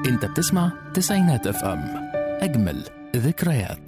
انت بتسمع تسعينات اف ام اجمل ذكريات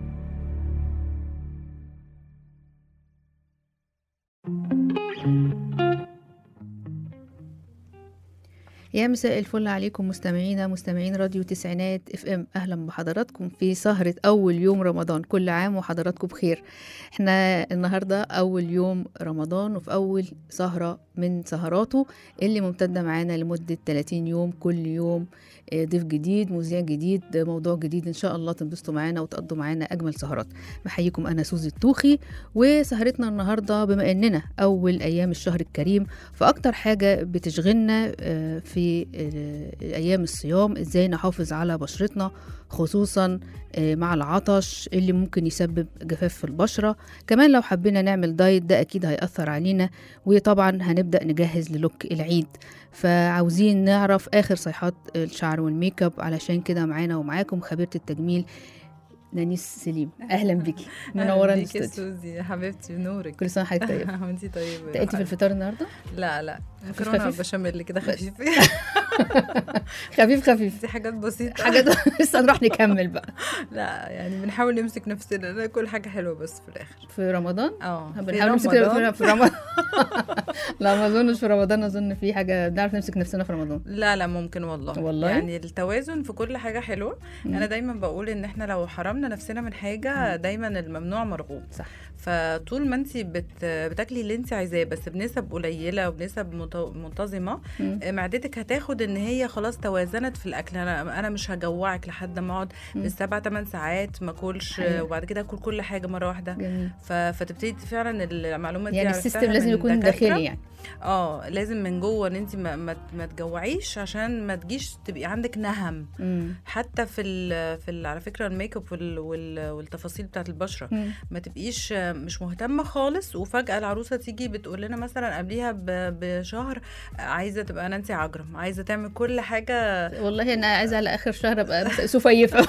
يا مساء الفل عليكم مستمعينا مستمعين راديو تسعينات اف ام اهلا بحضراتكم في سهرة اول يوم رمضان كل عام وحضراتكم بخير احنا النهاردة اول يوم رمضان وفي اول سهرة من سهراته اللي ممتدة معانا لمدة 30 يوم كل يوم آه، ضيف جديد مذيع جديد موضوع جديد ان شاء الله تنبسطوا معانا وتقضوا معانا اجمل سهرات بحييكم انا سوزي الطوخي وسهرتنا النهارده بما اننا اول ايام الشهر الكريم فاكتر حاجه بتشغلنا آه، في آه، ايام الصيام ازاي نحافظ على بشرتنا خصوصا آه، مع العطش اللي ممكن يسبب جفاف في البشره كمان لو حبينا نعمل دايت ده اكيد هيأثر علينا وطبعا هنبدأ نجهز للوك العيد فعاوزين نعرف اخر صيحات الشعر والميك اب علشان كده معانا ومعاكم خبيره التجميل نانيس سليم اهلا بيكي منوره بيكي يا الاستوديو سوزي يا حبيبتي نورك كل سنه وحضرتك طيبه وانتي طيبه انت قلتي في الفطار النهارده لا لا خفيف مكرونه خفيف؟ بشاميل كده خفيف خفيف خفيف دي حاجات بسيطه حاجات لسه نروح نكمل بقى لا يعني بنحاول نمسك نفسنا ناكل حاجه حلوه بس في الاخر في رمضان اه في بنحاول نمسك رمضان. في في رمضان لا ما اظنش في رمضان اظن في حاجه بنعرف نمسك نفسنا في رمضان لا لا ممكن والله والله؟ يعني التوازن في كل حاجه حلوه مم. انا دايما بقول ان احنا لو حرمنا نفسنا من حاجه دايما الممنوع مرغوب صح فطول ما انت بت... بتاكلي اللي انت عايزاه بس بنسب قليله وبنسب مت... منتظمه مم. معدتك هتاخد ان هي خلاص توازنت في الاكل انا انا مش هجوعك لحد ما اقعد مم. بالسبع ثمان ساعات ما اكلش حقيقة. وبعد كده اكل كل حاجه مره واحده جميل ف... فتبتدي فعلا المعلومه دي يعني عرفتها السيستم لازم من يكون دكاترة. داخلي يعني اه لازم من جوه ان انت ما, ما, ما تجوعيش عشان ما تجيش تبقي عندك نهم مم. حتى في ال في ال على فكره الميك اب وال وال والتفاصيل بتاعت البشره مم. ما تبقيش مش مهتمه خالص وفجاه العروسه تيجي بتقول لنا مثلا قبليها ب- بشهر عايزه تبقى نانسي عجرم عايزه تعمل كل حاجه والله انا عايزه على اخر شهر ابقى سفيفه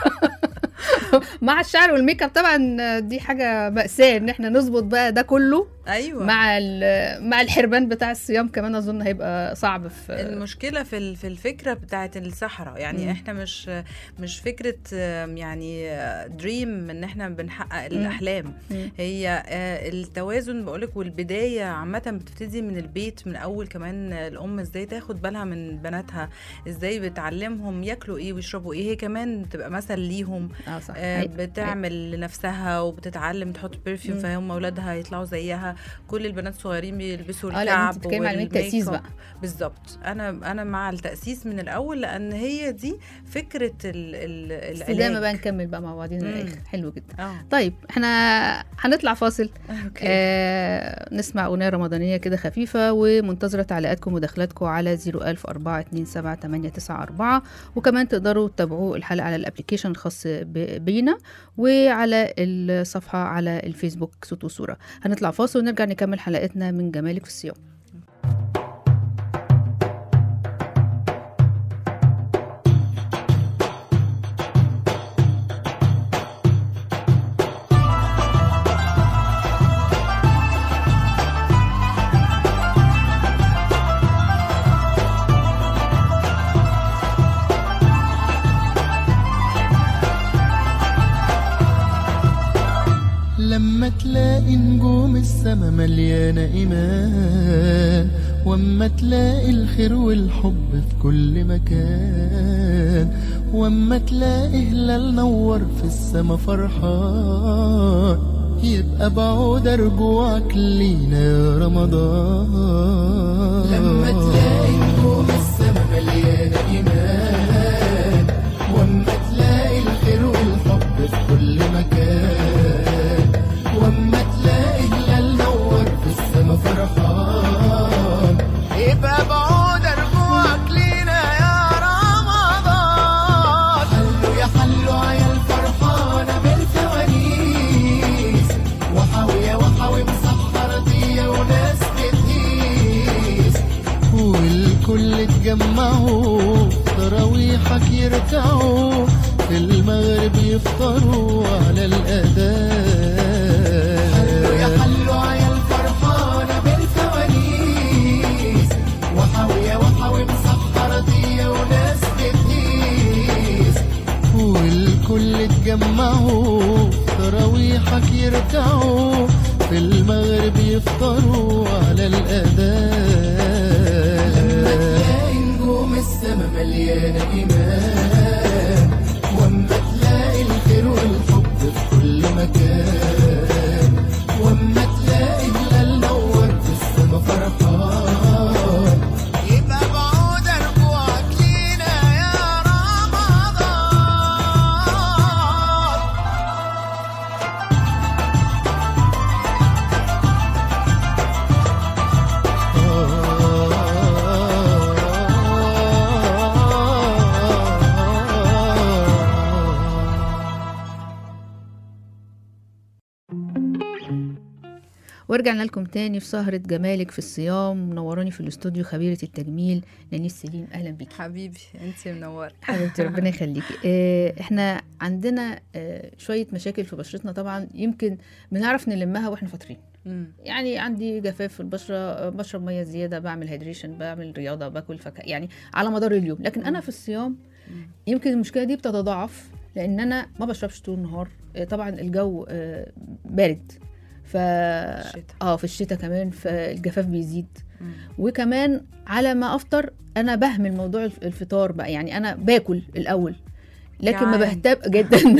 مع الشعر والميك اب طبعا دي حاجه مأساة ان احنا نظبط بقى ده كله ايوه مع ال- مع الحرمان بتاع الصيام كمان اظن هيبقى صعب في المشكله في ال- في الفكره بتاعت الصحراء يعني مم. مم. احنا مش مش فكره آم، يعني دريم ان احنا بنحقق الاحلام مم. هي آه، التوازن بقولك والبدايه عامه بتبتدي من البيت من اول كمان الام ازاي تاخد بالها من بناتها ازاي بتعلمهم ياكلوا ايه ويشربوا ايه هي كمان تبقى مثل ليهم اه صح آه، حقيقي. بتعمل لنفسها وبتتعلم تحط برفيوم مم. فهم اولادها يطلعوا زيها كل البنات الصغيرين بيلبسوا اه لا الكعب انت بتتكلمي على والميك التأسيس اب. بقى بالظبط انا انا مع التاسيس من الاول لان هي دي فكره ال ال استدامه العلاج بقى نكمل بقى مع بعضين مم. للاخر حلو جدا اه طيب احنا هنطلع فاصل اوكي آه نسمع أغنية رمضانية كده خفيفة ومنتظرة تعليقاتكم ودخلاتكم على 010427894 وكمان تقدروا تتابعوا الحلقة على الابليكيشن الخاص ب- بينا وعلى الصفحة على الفيسبوك صوت وصورة هنطلع فاصل ونرجع نكمل حلقتنا من جمالك في الصيام لما تلاقي نجوم السما مليانة إيمان واما تلاقي الخير والحب في كل مكان واما تلاقي هلال نور في السما فرحان يبقى بعود رجوعك لينا يا رمضان لما تلاقي نجوم السما مليانة إيمان واما تلاقي الخير والحب في كل مكان واما تلاقي هلال نور في السما فرحان يبقى بعود رجوعك لينا يا رمضان حلو يا حلو يا الفرحانة بالفوانيس وحاوية وحاوي مسحرة دي وناس بتقيس والكل اتجمعوا تراويحك يركعوا في المغرب يفطروا على الأذان حلو يا حلو يا الفرحانة بالفوانيس وحاوية وحاوي مسحرة دي وناس بتقيس مليانة إيمان وأما تلاقي الخير والحب في كل مكان وأما تلاقي هلال نور في السما فرحان يبقى بعود رجوعك لينا يا رمضان ورجعنا لكم تاني في سهرة جمالك في الصيام منوراني في الاستوديو خبيرة التجميل نانيس سليم أهلا بيكي حبيبي انت منوره حبيبتي ربنا يخليكي آه، احنا عندنا آه، شوية مشاكل في بشرتنا طبعا يمكن بنعرف نلمها واحنا فاطرين مم. يعني عندي جفاف في البشرة آه، بشرب مية زيادة بعمل هيدريشن بعمل رياضة باكل فاكهة يعني على مدار اليوم لكن أنا في الصيام مم. يمكن المشكلة دي بتتضاعف لأن أنا ما بشربش طول النهار آه، طبعا الجو آه، بارد ف الشتاء. اه في الشتاء كمان فالجفاف بيزيد مم. وكمان على ما افطر انا بهمل موضوع الف- الفطار بقى يعني انا باكل الاول لكن ما جعان. بهتم جدا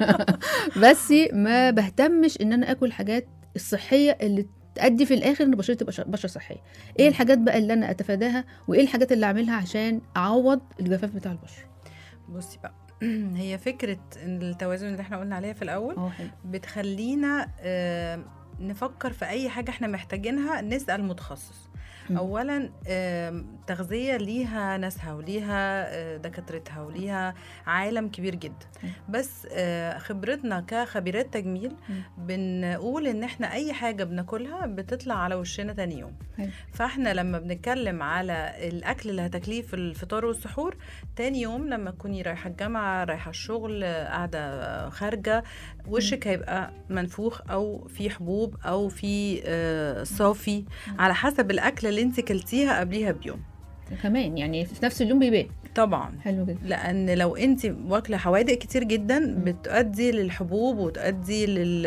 بس ما بهتمش ان انا اكل حاجات الصحيه اللي تأدي في الاخر ان بشرتي تبقى ش- بشره صحيه ايه الحاجات بقى اللي انا اتفاداها وايه الحاجات اللي اعملها عشان اعوض الجفاف بتاع البشره بصي بقى هي فكره إن التوازن اللي احنا قلنا عليها في الاول اه حلو بتخلينا آه، نفكر في اي حاجه احنا محتاجينها نسال متخصص مم. اولا آم، تغذيه ليها ناسها وليها آه، دكاترتها وليها عالم كبير جدا مم. بس آه، خبرتنا كخبيرات تجميل مم. بنقول ان احنا اي حاجه بناكلها بتطلع على وشنا تاني يوم حلو. فاحنا لما بنتكلم على الاكل اللي هتاكليه في الفطار والسحور تاني يوم لما تكوني رايحه الجامعه رايحه الشغل آه، قاعده آه، خارجه وشك هيبقى منفوخ او في حبوب او في آه، صافي على حسب الاكل اللي انت كلتيها قبليها بيوم كمان يعني في نفس اليوم بيبان طبعا حلو جدا لان لو انت واكله حوادق كتير جدا بتؤدي للحبوب وتؤدي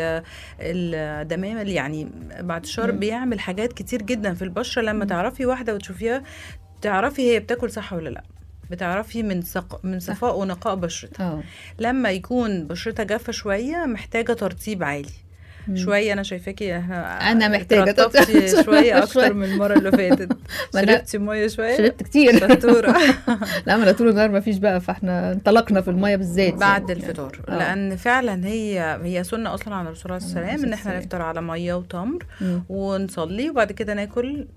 للدمامه اللي يعني بعد الشر مم. بيعمل حاجات كتير جدا في البشره لما مم. تعرفي واحده وتشوفيها تعرفي هي بتاكل صح ولا لا بتعرفي من سق... من صفاء ونقاء بشرتها اه لما يكون بشرتها جافه شويه محتاجه ترطيب عالي مم. شويه انا شايفاكي احنا أنا محتاجة اترطبتي ترطيب شويه شوية. اكتر من المره اللي فاتت ما أنا شربتي ميه شويه شربت كتير شطوره لا ما انا طول النهار ما فيش بقى فاحنا انطلقنا في الميه بالذات بعد يعني. الفطار آه. لان فعلا هي هي سنه اصلا على الرسول عليه السلام ان احنا السلام. نفطر على ميه وتمر مم. ونصلي وبعد كده ناكل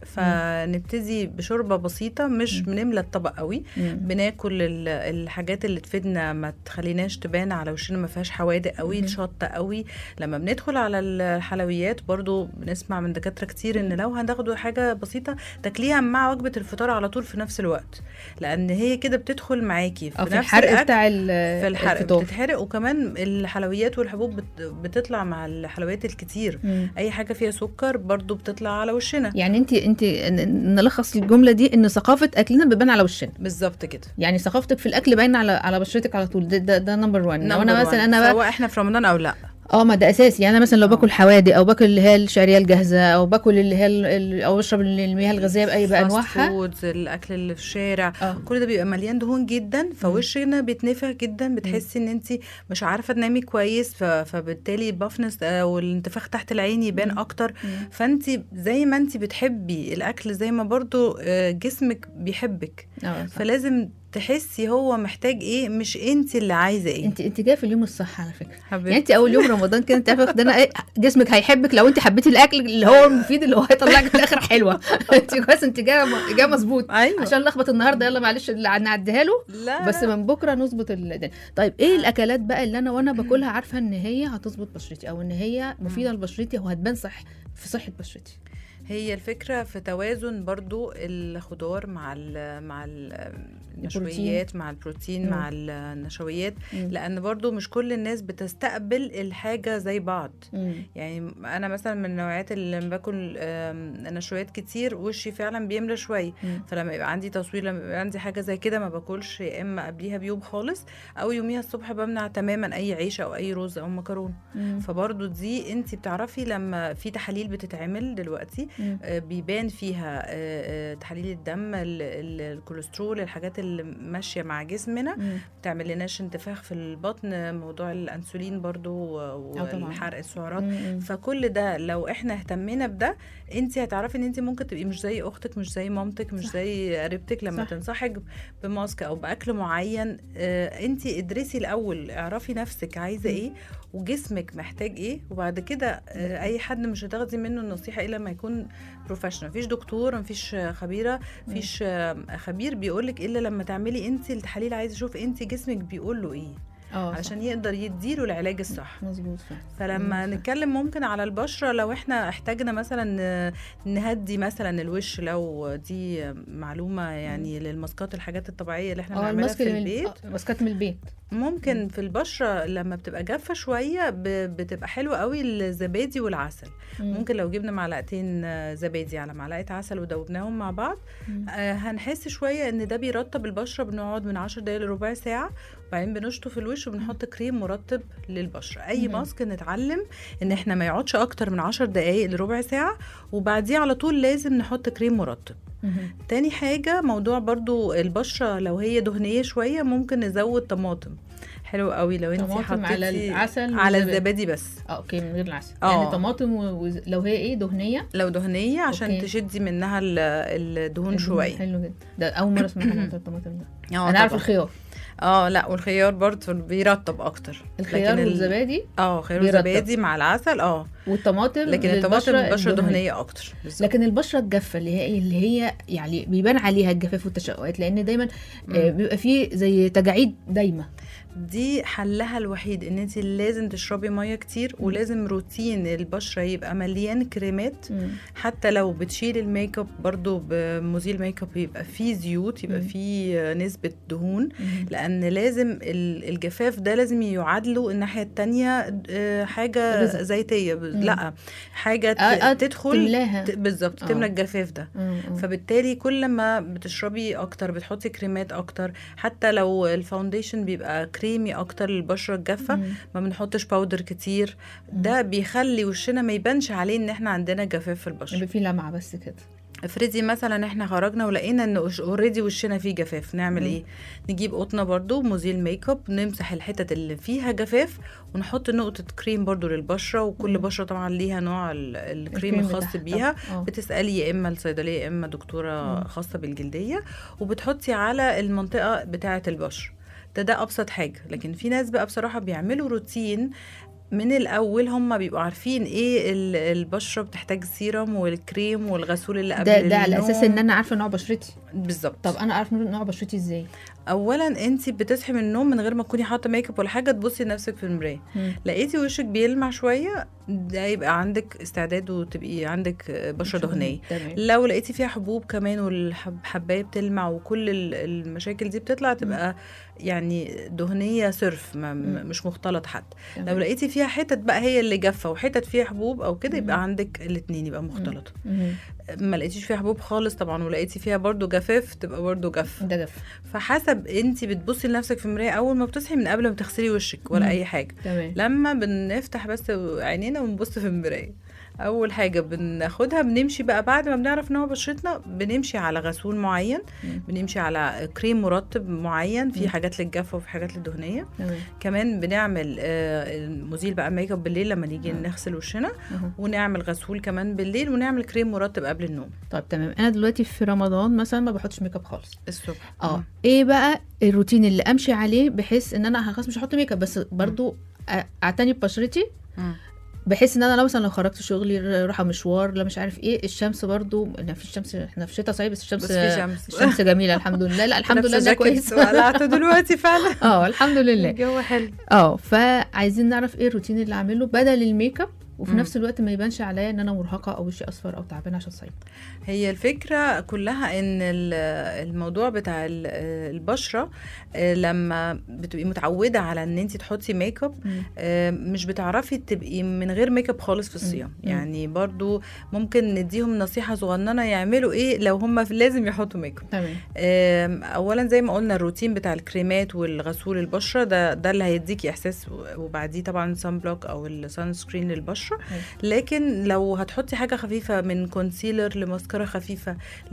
فنبتدي بشوربه بسيطه مش بنملى الطبق قوي مم. بناكل ال- الحاجات اللي تفيدنا ما تخليناش تبان على وشنا ما فيهاش حوادق قوي مم. الشطه قوي لما بندخل على الحلويات برضو بنسمع من دكاتره كتير ان لو هناخدوا حاجه بسيطه تاكليها مع وجبه الفطار على طول في نفس الوقت لان هي كده بتدخل معاكي اه في في نفس الحرق الأكل بتاع ال- في الحرق الفطار بتتحرق وكمان الحلويات والحبوب بت- بتطلع مع الحلويات الكتير مم. اي حاجه فيها سكر برضو بتطلع على وشنا يعني انت انت ن- نلخص الجمله دي ان ثقافه اكلنا بتبان على وشنا بالظبط كده يعني ثقافتك في الاكل باينه على على بشرتك على طول ده ده, ده نمبر 1 لو انا Number مثلا one. انا بقى سواء احنا في رمضان او لا اه ما ده اساسي يعني انا مثلا لو آه. باكل حوادق او باكل اللي هي الشعريه الجاهزه او باكل اللي هي ال- ال- او بشرب المياه الغازيه باي Fast بانواعها foods، الاكل اللي في الشارع اه كل ده بيبقى مليان دهون جدا فوشنا بيتنفخ جدا بتحسي ان انت مش عارفه تنامي كويس ف... فبالتالي بافنس والانتفاخ تحت العين يبان مم. اكتر مم. فانت زي ما انت بتحبي الاكل زي ما برضو آه، جسمك بيحبك اه صح. فلازم تحسي هو محتاج ايه مش انت اللي عايزه ايه انت انت جايه في اليوم الصح على فكره حبيبتي يعني انت اول يوم رمضان كده انت عارفه ده ايه جسمك هيحبك لو انت حبيتي الاكل اللي هو المفيد اللي هو هيطلعك في الاخر حلوه انت كويس انت جايه جايه مظبوط ايوه عشان لخبط النهارده يلا معلش اللي نعديها له لا بس لا. من بكره نظبط الدنيا طيب ايه الاكلات بقى اللي انا وانا باكلها عارفه ان هي هتظبط بشرتي او ان هي مفيده لبشرتي وهتبان صح في صحه بشرتي هي الفكرة في توازن برضو الخضار مع ال مع ال- النشويات مع البروتين مم. مع النشويات مم. لأن برضو مش كل الناس بتستقبل الحاجة زي بعض مم. يعني أنا مثلا من النوعيات اللي لما باكل آم، نشويات كتير وشي فعلا بيملى شوية مم. فلما يبقى عندي تصوير لما يبقى عندي حاجة زي كده ما باكلش يا إما قبليها بيوم خالص أو يوميها الصبح بمنع تماما أي عيش أو أي رز أو مكرونة مم. فبرضو دي انت بتعرفي لما في تحاليل بتتعمل دلوقتي مم. آه، بيبان فيها آه، آه، تحاليل الدم ال- ال- الكوليسترول الحاجات اللي ماشيه مع جسمنا مم. بتعمل لناش انتفاخ في البطن موضوع الانسولين برضو طبعاً. والحرق السعرات مم. فكل ده لو احنا اهتمينا بده انت هتعرفي ان انت ممكن تبقي مش زي اختك مش زي مامتك مش صح. زي قريبتك لما صح. تنصحك بماسك او باكل معين اه انت ادرسي الاول اعرفي نفسك عايزه مم. ايه وجسمك محتاج ايه وبعد كده اه اي حد مش هتاخدي منه النصيحه الا لما يكون بروفيشنال مفيش دكتور مفيش آه، خبيره مفيش آه، خبير بيقولك الا لما تعملي انت التحاليل عايزه اشوف انت جسمك بيقول له ايه اه عشان يقدر يديله العلاج الصح مظبوط فعلا. فلما مم. نتكلم ممكن على البشرة لو احنا احتاجنا مثلا آه، نهدي مثلا الوش لو دي معلومة يعني للماسكات الحاجات الطبيعية اللي احنا اه بنعملها الماسك في من البيت آه، ماسكات من البيت ممكن في البشرة لما بتبقى جافة شوية ب- بتبقى حلوة قوي الزبادي والعسل مم. ممكن لو جبنا معلقتين آه، زبادي على معلقة عسل ودوبناهم مع بعض مم. آه، هنحس شويه ان ده بيرطب البشره بنقعد من 10 دقايق لربع ساعه وبعدين بنشطف الوش وبنحط كريم مرطب للبشره اي مم. ماسك نتعلم ان احنا ما يقعدش اكتر من 10 دقايق لربع ساعه وبعديه على طول لازم نحط كريم مرطب مم. تاني حاجه موضوع برضو البشره لو هي دهنيه شويه ممكن نزود طماطم حلو قوي لو انت طماطم على حطيتي العسل على والزبادي. الزبادي بس اه اوكي من غير العسل اه. يعني طماطم و... و... لو هي ايه دهنيه لو دهنيه عشان اوكي. تشدي منها ال- الدهون شويه حلو جدا ده اول مره اسمع عن الطماطم ده اه انا عارف طبعاً. الخيار اه لا والخيار برضه بيرطب اكتر الخيار لكن ال- والزبادي اه خيار بيرطب. وزبادي مع العسل اه والطماطم لكن الطماطم للبشرة بشره الدهنية. دهنيه اكتر بالظبط. لكن البشره الجافه اللي هي اللي هي يعني بيبان عليها الجفاف والتشققات لان دايما آه، مم. بيبقى فيه زي تجاعيد دايمه دي حلها الوحيد ان انت لازم تشربي ميه كتير مم. ولازم روتين البشره يبقى مليان كريمات مم. حتى لو بتشيل الميك اب برضو بمزيل ميك اب يبقى فيه زيوت يبقى مم. فيه نسبه دهون مم. لان لازم ال- الجفاف ده لازم يعادله الناحيه التانية آه، حاجه رزق. زيتيه ب- مم. لا حاجه ت- آه، آه، تدخل تملاها ت- بالظبط آه. تملى الجفاف ده مم. مم. فبالتالي كل ما بتشربي اكتر بتحطي كريمات اكتر حتى لو الفاونديشن بيبقى كريمي اكتر للبشره الجافه مم. ما بنحطش باودر كتير مم. ده بيخلي وشنا ما يبانش عليه ان احنا عندنا جفاف في البشره يبقى فيه لمعه بس كده افرضي مثلا احنا خرجنا ولقينا ان اوريدي وشنا فيه جفاف نعمل مم. ايه نجيب قطنه برضو مزيل ميك اب نمسح الحتت اللي فيها جفاف ونحط نقطه كريم برضو للبشره وكل مم. بشره طبعا ليها نوع ال- الكريم الكريم الخاص بتاعها. بيها طب- آه. بتسالي يا اما الصيدليه يا اما دكتوره مم. خاصه بالجلديه وبتحطي على المنطقه بتاعه البشره ده ده ابسط حاجه لكن في ناس بقى بصراحه بيعملوا روتين من الاول هم بيبقوا عارفين ايه ال- البشره بتحتاج سيرم والكريم والغسول اللي قبل ده ده على النوم. اساس ان انا عارفه نوع بشرتي بالظبط طب انا اعرف نوع بشرتي ازاي اولا انت بتصحي من النوم من غير ما تكوني حاطه ميك اب ولا حاجه تبصي لنفسك في المرايه مم. لقيتي وشك بيلمع شويه ده يبقى عندك استعداد وتبقي عندك بشره دهنيه تمام لو لقيتي فيها حبوب كمان والحبايه بتلمع وكل ال- المشاكل دي بتطلع تبقى يعني دهنيه صرف ما مم. مش مختلط حتى لو تمام. لقيتي فيها حتت بقى هي اللي جافه وحتت فيها حبوب او كده مم. يبقى عندك الاثنين يبقى مختلطه مم. ما لقيتيش فيها حبوب خالص طبعا ولقيتي فيها برضو جفاف تبقى برضو جف ده جف فحسب انت بتبصي لنفسك في المرايه اول ما بتصحي من قبل ما تغسلي وشك ولا مم. اي حاجه تمام لما بنفتح بس عينينا ونبص في المرايه اول حاجه بناخدها بنمشي بقى بعد ما بنعرف نوع بشرتنا بنمشي على غسول معين مم. بنمشي على كريم مرطب معين في مم. حاجات للجافه وفي حاجات للدهنيه تمام كمان بنعمل آه، المزيل بقى ميك اب بالليل لما نيجي مم. نغسل وشنا أها. ونعمل غسول كمان بالليل ونعمل كريم مرطب قبل النوم طيب تمام انا دلوقتي في رمضان مثلا ما بحطش ميك اب خالص الصبح اه مم. ايه بقى الروتين اللي امشي عليه بحيث ان انا خلاص مش هحط ميك اب بس برضو أ- اعتني ببشرتي مم. بحيث ان انا لو مثلا لو خرجت شغلي رايحه مشوار لا مش عارف ايه الشمس برضو لا في الشمس احنا في شتاء صحيح بس الشمس بس في شمس الشمس جميله الحمد لله لا الحمد لله لابسة انها جاكيت كويسه وقلعته دلوقتي فعلا اه الحمد لله الجو حلو اه فعايزين نعرف ايه الروتين اللي اعمله بدل الميك اب وفي مم. نفس الوقت ما يبانش عليا ان انا مرهقه او وشي اصفر او تعبانه عشان صايمه هي الفكرة كلها ان ال- الموضوع بتاع ال- البشرة آه، لما بتبقي متعودة على ان انت تحطي ميك اب مم. آه، مش بتعرفي تبقي من غير ميك اب خالص في الصيام مم. يعني برضو ممكن نديهم نصيحة صغننة يعملوا ايه لو هم لازم يحطوا ميك اب تمام آم، اولا زي ما قلنا الروتين بتاع الكريمات والغسول البشره ده ده اللي هيديكي احساس وبعديه طبعا سان بلوك او السان سكرين للبشره البشره لكن لو هتحطي حاجه خفيفه من كونسيلر لماسكارا خفيفه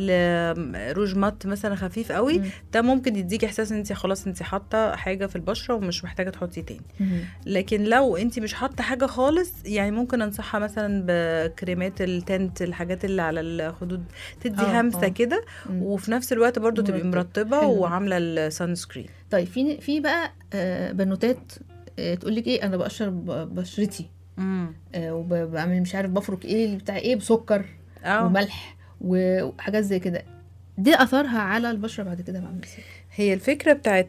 لروج مات مثلا خفيف قوي مم. ده ممكن يديك احساس ان انت خلاص انت حاطه حاجه في البشره ومش محتاجه تحطي تاني مم. لكن لو انت مش حاطه حاجه خالص يعني ممكن انصحها مثلا بكريمات التنت الحاجات اللي على الخدود تدي اه، همسه اه. كده مم. وفي نفس الوقت برضو تبقي مرطبة. مرطبه حلو. وعامله السان سكرين طيب في في بقى آه، بنوتات تقول لك ايه انا بقشر ب- بشرتي آه، وبعمل مش عارف بفرك ايه بتاع ايه بسكر اه وملح وحاجات زي كده دي اثرها على البشره بعد كده بعمل ازاي هي الفكره بتاعت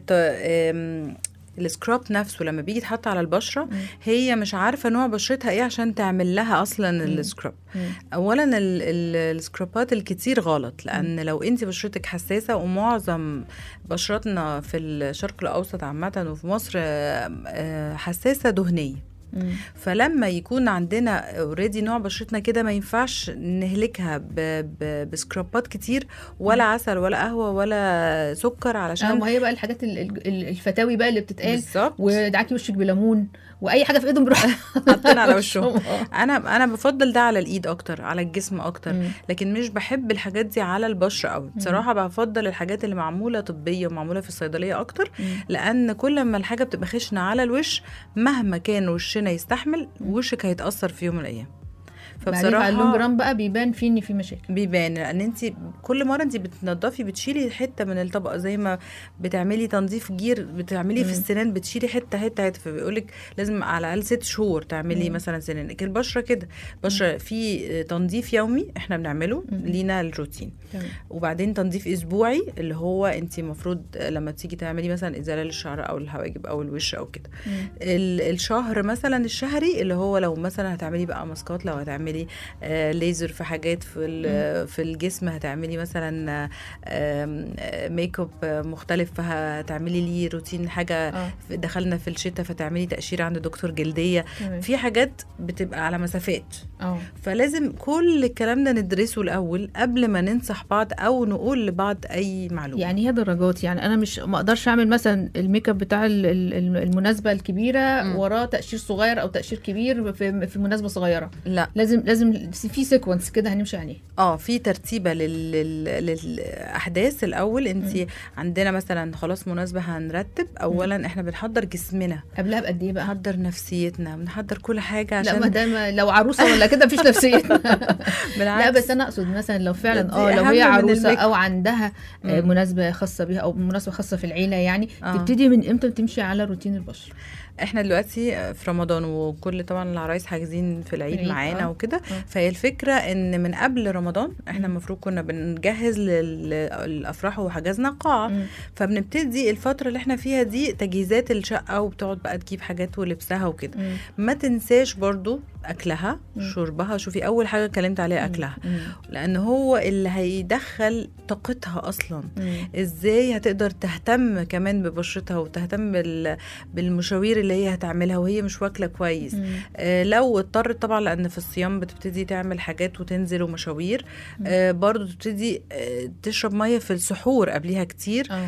آم، السكراب نفسه لما بيجي يتحط على البشره مم. هي مش عارفه نوع بشرتها ايه عشان تعمل لها اصلا مم. السكراب مم. اولا ال- ال- السكرابات الكتير غلط لان لو انت بشرتك حساسه ومعظم بشرتنا في الشرق الاوسط عامه وفي مصر آه، آه، حساسه دهنيه مم. فلما يكون عندنا اوريدي نوع بشرتنا كده ما ينفعش نهلكها ب- ب- بسكرابات كتير ولا عسل ولا قهوه ولا سكر اه علشان ما هي بقى الحاجات ال- ال- الفتاوي بقى اللي بتتقال بالظبط ودعكي وشك بليمون واي حاجه في ايدهم بيروح حاطين على وشهم آه. انا انا بفضل ده على الايد اكتر على الجسم اكتر مم. لكن مش بحب الحاجات دي على البشره قوي بصراحه بفضل الحاجات اللي معموله طبيه ومعموله في الصيدليه اكتر مم. لان كل ما الحاجه بتبقى خشنه على الوش مهما كان وشنا يستحمل وشك هيتاثر في يوم من الايام بعدين على اللونج ران بقى بيبان فيه ان في مشاكل بيبان لان انت كل مره انت بتنضفي بتشيلي حته من الطبقه زي ما بتعملي تنظيف جير بتعملي في مم. السنان بتشيلي حته حته حته فبيقولك لازم على الاقل ست شهور تعملي مم. مثلا سنانك البشره كده بشره في تنظيف يومي احنا بنعمله مم. لينا الروتين تمام وبعدين تنظيف اسبوعي اللي هو انت المفروض لما تيجي تعملي مثلا ازاله للشعر او الحواجب او الوش او كده مم. ال- الشهر مثلا الشهري اللي هو لو مثلا هتعملي بقى ماسكات لو هتعملي آه ليزر في حاجات في ال- في الجسم هتعملي مثلا آه، آم، آه، ميك اب آه، مختلف فهتعملي ليه روتين حاجه اه في- دخلنا في الشتاء فتعملي تقشير عند دكتور جلديه تمام في حاجات بتبقى على مسافات اه فلازم كل الكلام ده ندرسه الاول قبل ما ننصح بعض او نقول لبعض اي معلومه يعني هي درجات يعني انا مش ما اقدرش اعمل مثلا الميك اب بتاع ال- ال- المناسبه الكبيره مم. وراه تقشير صغير او تقشير كبير في في مناسبه صغيره لا لازم لازم في سيكونس كده هنمشي عليه اه في ترتيبه لل... لل... للاحداث الاول انت مم. عندنا مثلا خلاص مناسبه هنرتب اولا احنا بنحضر جسمنا قبلها بقد ايه بقى بنحضر نفسيتنا بنحضر كل حاجه لا ما عشان دام لو عروسه ولا كده مفيش نفسيتنا بالعكس لا بس انا اقصد مثلا لو فعلا دي اه لو أهم هي من عروسه الميك- او عندها آه، مم. مناسبه خاصه بيها او مناسبه خاصه في العيله يعني آه. تبتدي من امتى تمشي على روتين البشره احنا دلوقتي في رمضان وكل طبعا العرايس حاجزين في العيد العيد، معانا آه. وكده آه. فهي الفكره ان من قبل رمضان احنا مم. المفروض كنا بنجهز لل- للافراح وحجزنا قاعه مم. فبنبتدي الفتره اللي احنا فيها دي تجهيزات الشقه وبتقعد بقى تجيب حاجات ولبسها وكده مم. ما تنساش برضو اكلها مم. شربها شوفي اول حاجه اتكلمت عليها اكلها مم. لان هو اللي هيدخل طاقتها اصلا مم. ازاي هتقدر تهتم كمان ببشرتها وتهتم بال... بالمشاوير اللي هي هتعملها وهي مش واكله كويس مم. آه لو اضطرت طبعا لان في الصيام بتبتدي تعمل حاجات وتنزل ومشاوير آه برضو تبتدي آه تشرب ميه في السحور قبليها كتير اه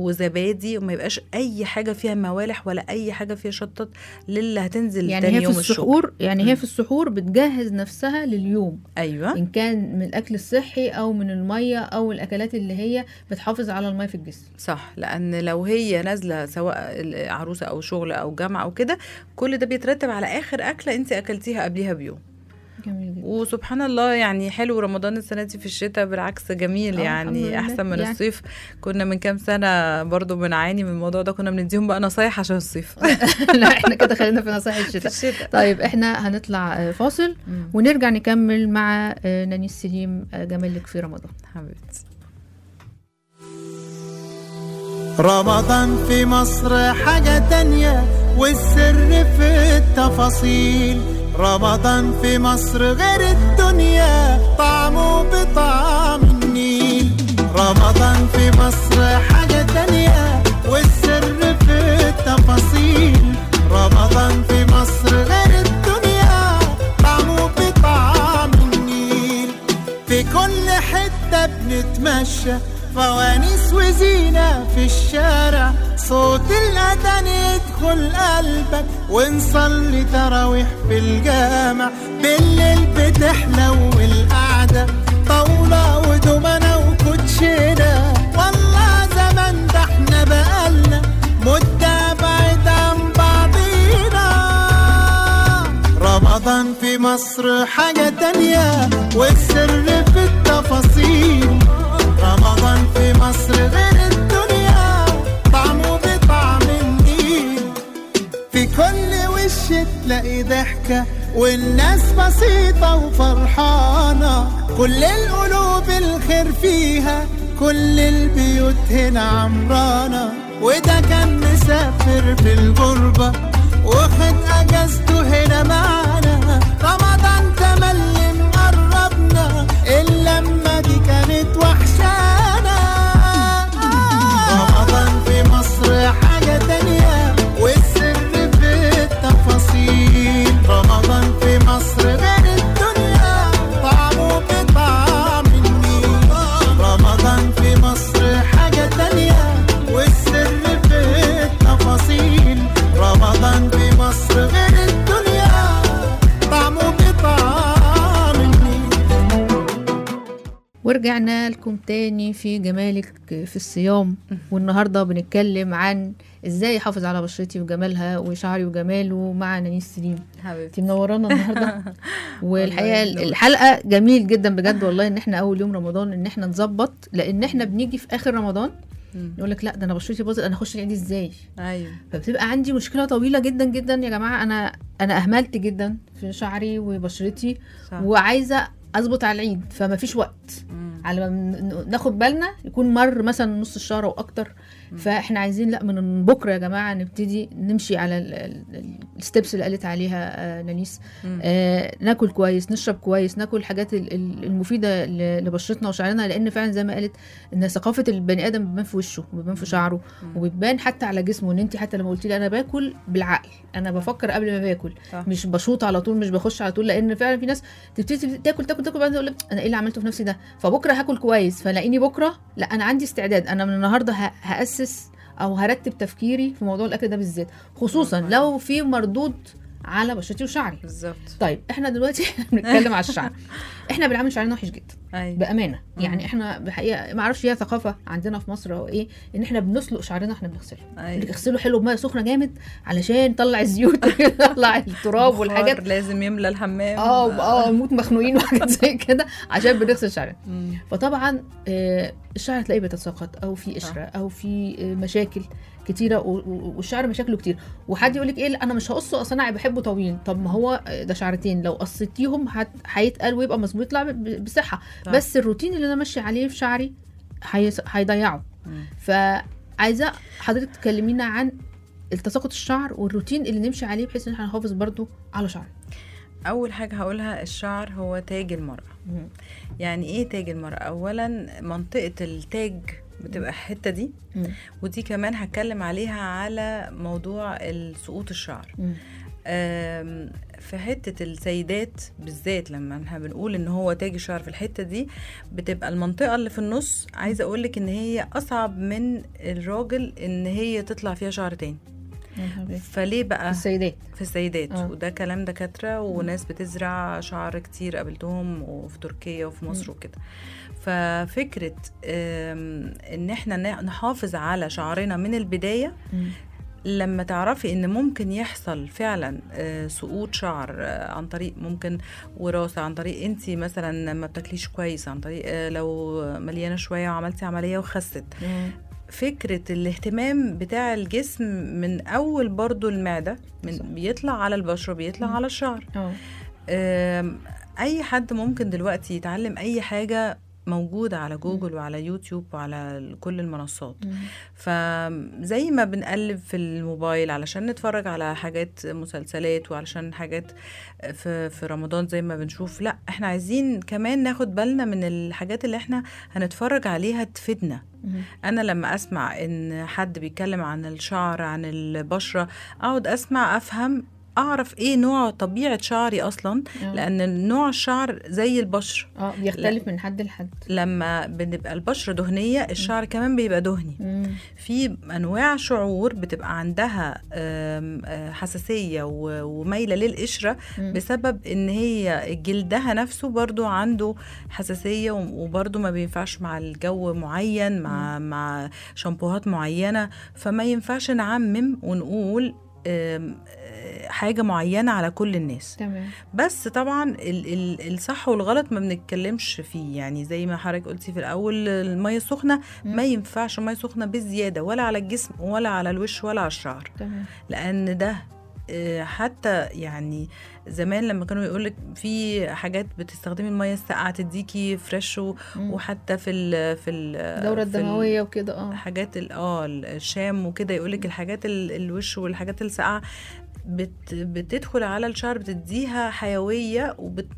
وزبادي وما يبقاش اي حاجه فيها موالح ولا اي حاجه فيها شطط للي هتنزل يعني تاني هي في يوم الشغل السحور يعني مم. هي في السحور بتجهز نفسها لليوم ايوه ان كان من الاكل الصحي او من الميه او الاكلات اللي هي بتحافظ على الميه في الجسم صح لان لو هي نازله سواء عروسه او شغل او جامعه او كده كل ده بيترتب على اخر اكله انت اكلتيها قبليها بيوم جميل جدا وسبحان الله يعني حلو رمضان السنه دي في الشتاء بالعكس جميل آه، يعني الحمد لله. احسن من يعني. الصيف كنا من كام سنه برضو بنعاني من الموضوع ده كنا بنديهم بقى نصايح عشان الصيف لا احنا كده خلينا في نصائح في الشتاء الشتاء طيب احنا هنطلع آه، فاصل مم. ونرجع نكمل مع آه، نانيس سليم آه، جمالك في رمضان حبيبتي رمضان في مصر حاجة تانية والسر في التفاصيل رمضان في مصر غير الدنيا طعمه بطعم النيل رمضان في مصر حاجة تانية والسر في التفاصيل رمضان في مصر غير الدنيا طعمه بطعم النيل في كل حتة بنتمشى فوانيس وزينة في الشارع صوت الأذان يدخل قلبك ونصلي تراويح في الجامع بالليل بتحلو القعدة طاولة ودومنة وكوتشينة والله زمان ده احنا بقالنا مدة بعيد عن بعضينا رمضان في مصر حاجة تانية والسر في التفاصيل رمضان في مصر غير الدنيا طعمه بطعم النيل في كل وش تلاقي ضحكة والناس بسيطة وفرحانة كل القلوب الخير فيها كل البيوت هنا عمرانة وده كان مسافر في الغربة واخد اجازته هنا معانا رمضان تملي مقربنا اللمة دي كانت وحشانا رمضان في مصر حاجة تانية والسر في التفاصيل رمضان في مصر غير الدنيا طعمه بطعم النيل رمضان في مصر حاجة تانية والسر في التفاصيل رمضان في مصر غير الدنيا طعمه بطعم النيل ورجعنا لكم تاني في جمالك في الصيام والنهارده بنتكلم عن ازاي احافظ على بشرتي وجمالها وشعري وجماله مع نانيس سليم حبيبتي انت منورانا النهارده والحقيقه يسلمك. الحلقه جميل جدا بجد والله ان احنا اول يوم رمضان ان احنا نظبط لان احنا بنيجي في اخر رمضان مم. يقول لك لا ده انا بشرتي باظت انا اخش العيد ازاي ايوه فبتبقى عندي مشكله طويله جدا جدا يا جماعه انا انا اهملت جدا في شعري وبشرتي صح وعايزه اظبط على العيد فما فيش وقت مم. على ما ن- ناخد بالنا يكون مر مثلا نص الشهر او اكتر فاحنا عايزين لا من بكره يا جماعه نبتدي نمشي على الستبس اللي قالت عليها آه، نانيس مم. آه ناكل كويس نشرب كويس ناكل الحاجات ال- ال- المفيده ل- لبشرتنا وشعرنا لان فعلا زي ما قالت ان ثقافه البني ادم بتبان في وشه وبتبان في شعره مم. وبتبان حتى على جسمه ان انت حتى لما قلتي لي انا باكل بالعقل انا بفكر قبل ما باكل صح. مش بشوط على طول مش بخش على طول لان فعلا في ناس تبتدي تاكل تاكل تاكل بعدين تقول لك انا ايه اللي عملته في نفسي ده فبكره هاكل كويس فلاقيني بكره لا انا عندي استعداد انا من النهارده ه- هاسس او هرتب تفكيري في موضوع الاكل ده بالذات خصوصا برافو لو في مردود على بشرتي وشعري بالظبط طيب احنا دلوقتي بنتكلم على الشعر احنا بنعمل شعرنا وحش جدا ايوه بامانه مم. يعني احنا بحقيقه ما اعرفش هي ثقافه عندنا في مصر او ايه ان احنا بنسلق شعرنا احنا بنغسله ايوه نغسله حلو بميه سخنه جامد علشان نطلع الزيوت ونطلع التراب والحاجات بخار لازم يملى الحمام اه اه نموت مخنوقين وحاجات زي كده عشان بنغسل شعرنا مم. فطبعا آه، الشعر تلاقيه بيتساقط او في قشره او في آه، مشاكل كتيره و- و- والشعر مشاكله كتير وحد يقول لك ايه لا انا مش هقصه اصل انا بحبه طويل طب ما هو آه، ده شعرتين لو قصيتيهم هت- هيتقل ويبقى مظبوط يطلع ب- ب- بصحه صح. بس الروتين اللي انا ماشيه عليه في شعري هيس- هيضيعه مم. فعايزه حضرتك تكلمينا عن التساقط الشعر والروتين اللي نمشي عليه بحيث ان احنا نحافظ برضو على شعري اول حاجه هقولها الشعر هو تاج المراه يعني ايه تاج المراه اولا منطقه التاج بتبقى الحته دي مم. ودي كمان هتكلم عليها على موضوع سقوط الشعر مم. آم، في حتة السيدات بالذات لما احنا بنقول ان هو تاج الشعر في الحتة دي بتبقى المنطقة اللي في النص عايزة اقولك ان هي اصعب من الراجل ان هي تطلع فيها شعر تاني فليه بقى السيدات في السيدات آه. وده كلام دكاترة وناس بتزرع شعر كتير قابلتهم وفي تركيا وفي مصر وكده ففكرة آم، ان احنا ن- نحافظ على شعرنا من البداية مم. لما تعرفي ان ممكن يحصل فعلا آه، سقوط شعر آه، عن طريق ممكن وراثه عن طريق انت مثلا ما بتاكليش كويس عن طريق آه، لو مليانه شويه وعملتي عمليه وخست مم. فكره الاهتمام بتاع الجسم من اول برضو المعده من صح. بيطلع على البشره بيطلع مم. على الشعر اه آم، اي حد ممكن دلوقتي يتعلم اي حاجه موجودة على جوجل وعلى يوتيوب وعلى كل المنصات مم. فزي ما بنقلب في الموبايل علشان نتفرج على حاجات مسلسلات وعلشان حاجات في في رمضان زي ما بنشوف لا احنا عايزين كمان ناخد بالنا من الحاجات اللي احنا هنتفرج عليها تفيدنا مم. انا لما اسمع ان حد بيتكلم عن الشعر عن البشرة اقعد اسمع افهم اعرف ايه نوع طبيعه شعري اصلا آه. لان نوع الشعر زي البشره اه بيختلف من حد لحد لما بنبقى البشره دهنيه الشعر كمان بيبقى دهني مم. في انواع شعور بتبقى عندها آم، آه، حساسيه و- ومايله للقشره مم. بسبب ان هي جلدها نفسه برضو عنده حساسيه و- وبرضو ما بينفعش مع الجو معين مع مع شامبوهات معينه فما ينفعش نعمم ونقول آم، آه، حاجه معينه على كل الناس تمام بس طبعا ال ال الصح والغلط ما بنتكلمش فيه يعني زي ما حضرتك قلتي في الاول الميه السخنه مم. ما ينفعش ميه سخنه بزياده ولا على الجسم ولا على الوش ولا على الشعر تمام لان ده آه، حتى يعني زمان لما كانوا يقولك في حاجات بتستخدمي الميه الساقعه تديكي فريش و- مم. وحتى في ال في ال الدورة في ال- الدموية وكده اه حاجات ال- اه الشام وكده يقولك الحاجات ال- الوش والحاجات الساقعه بت بتدخل على الشعر بتديها حيويه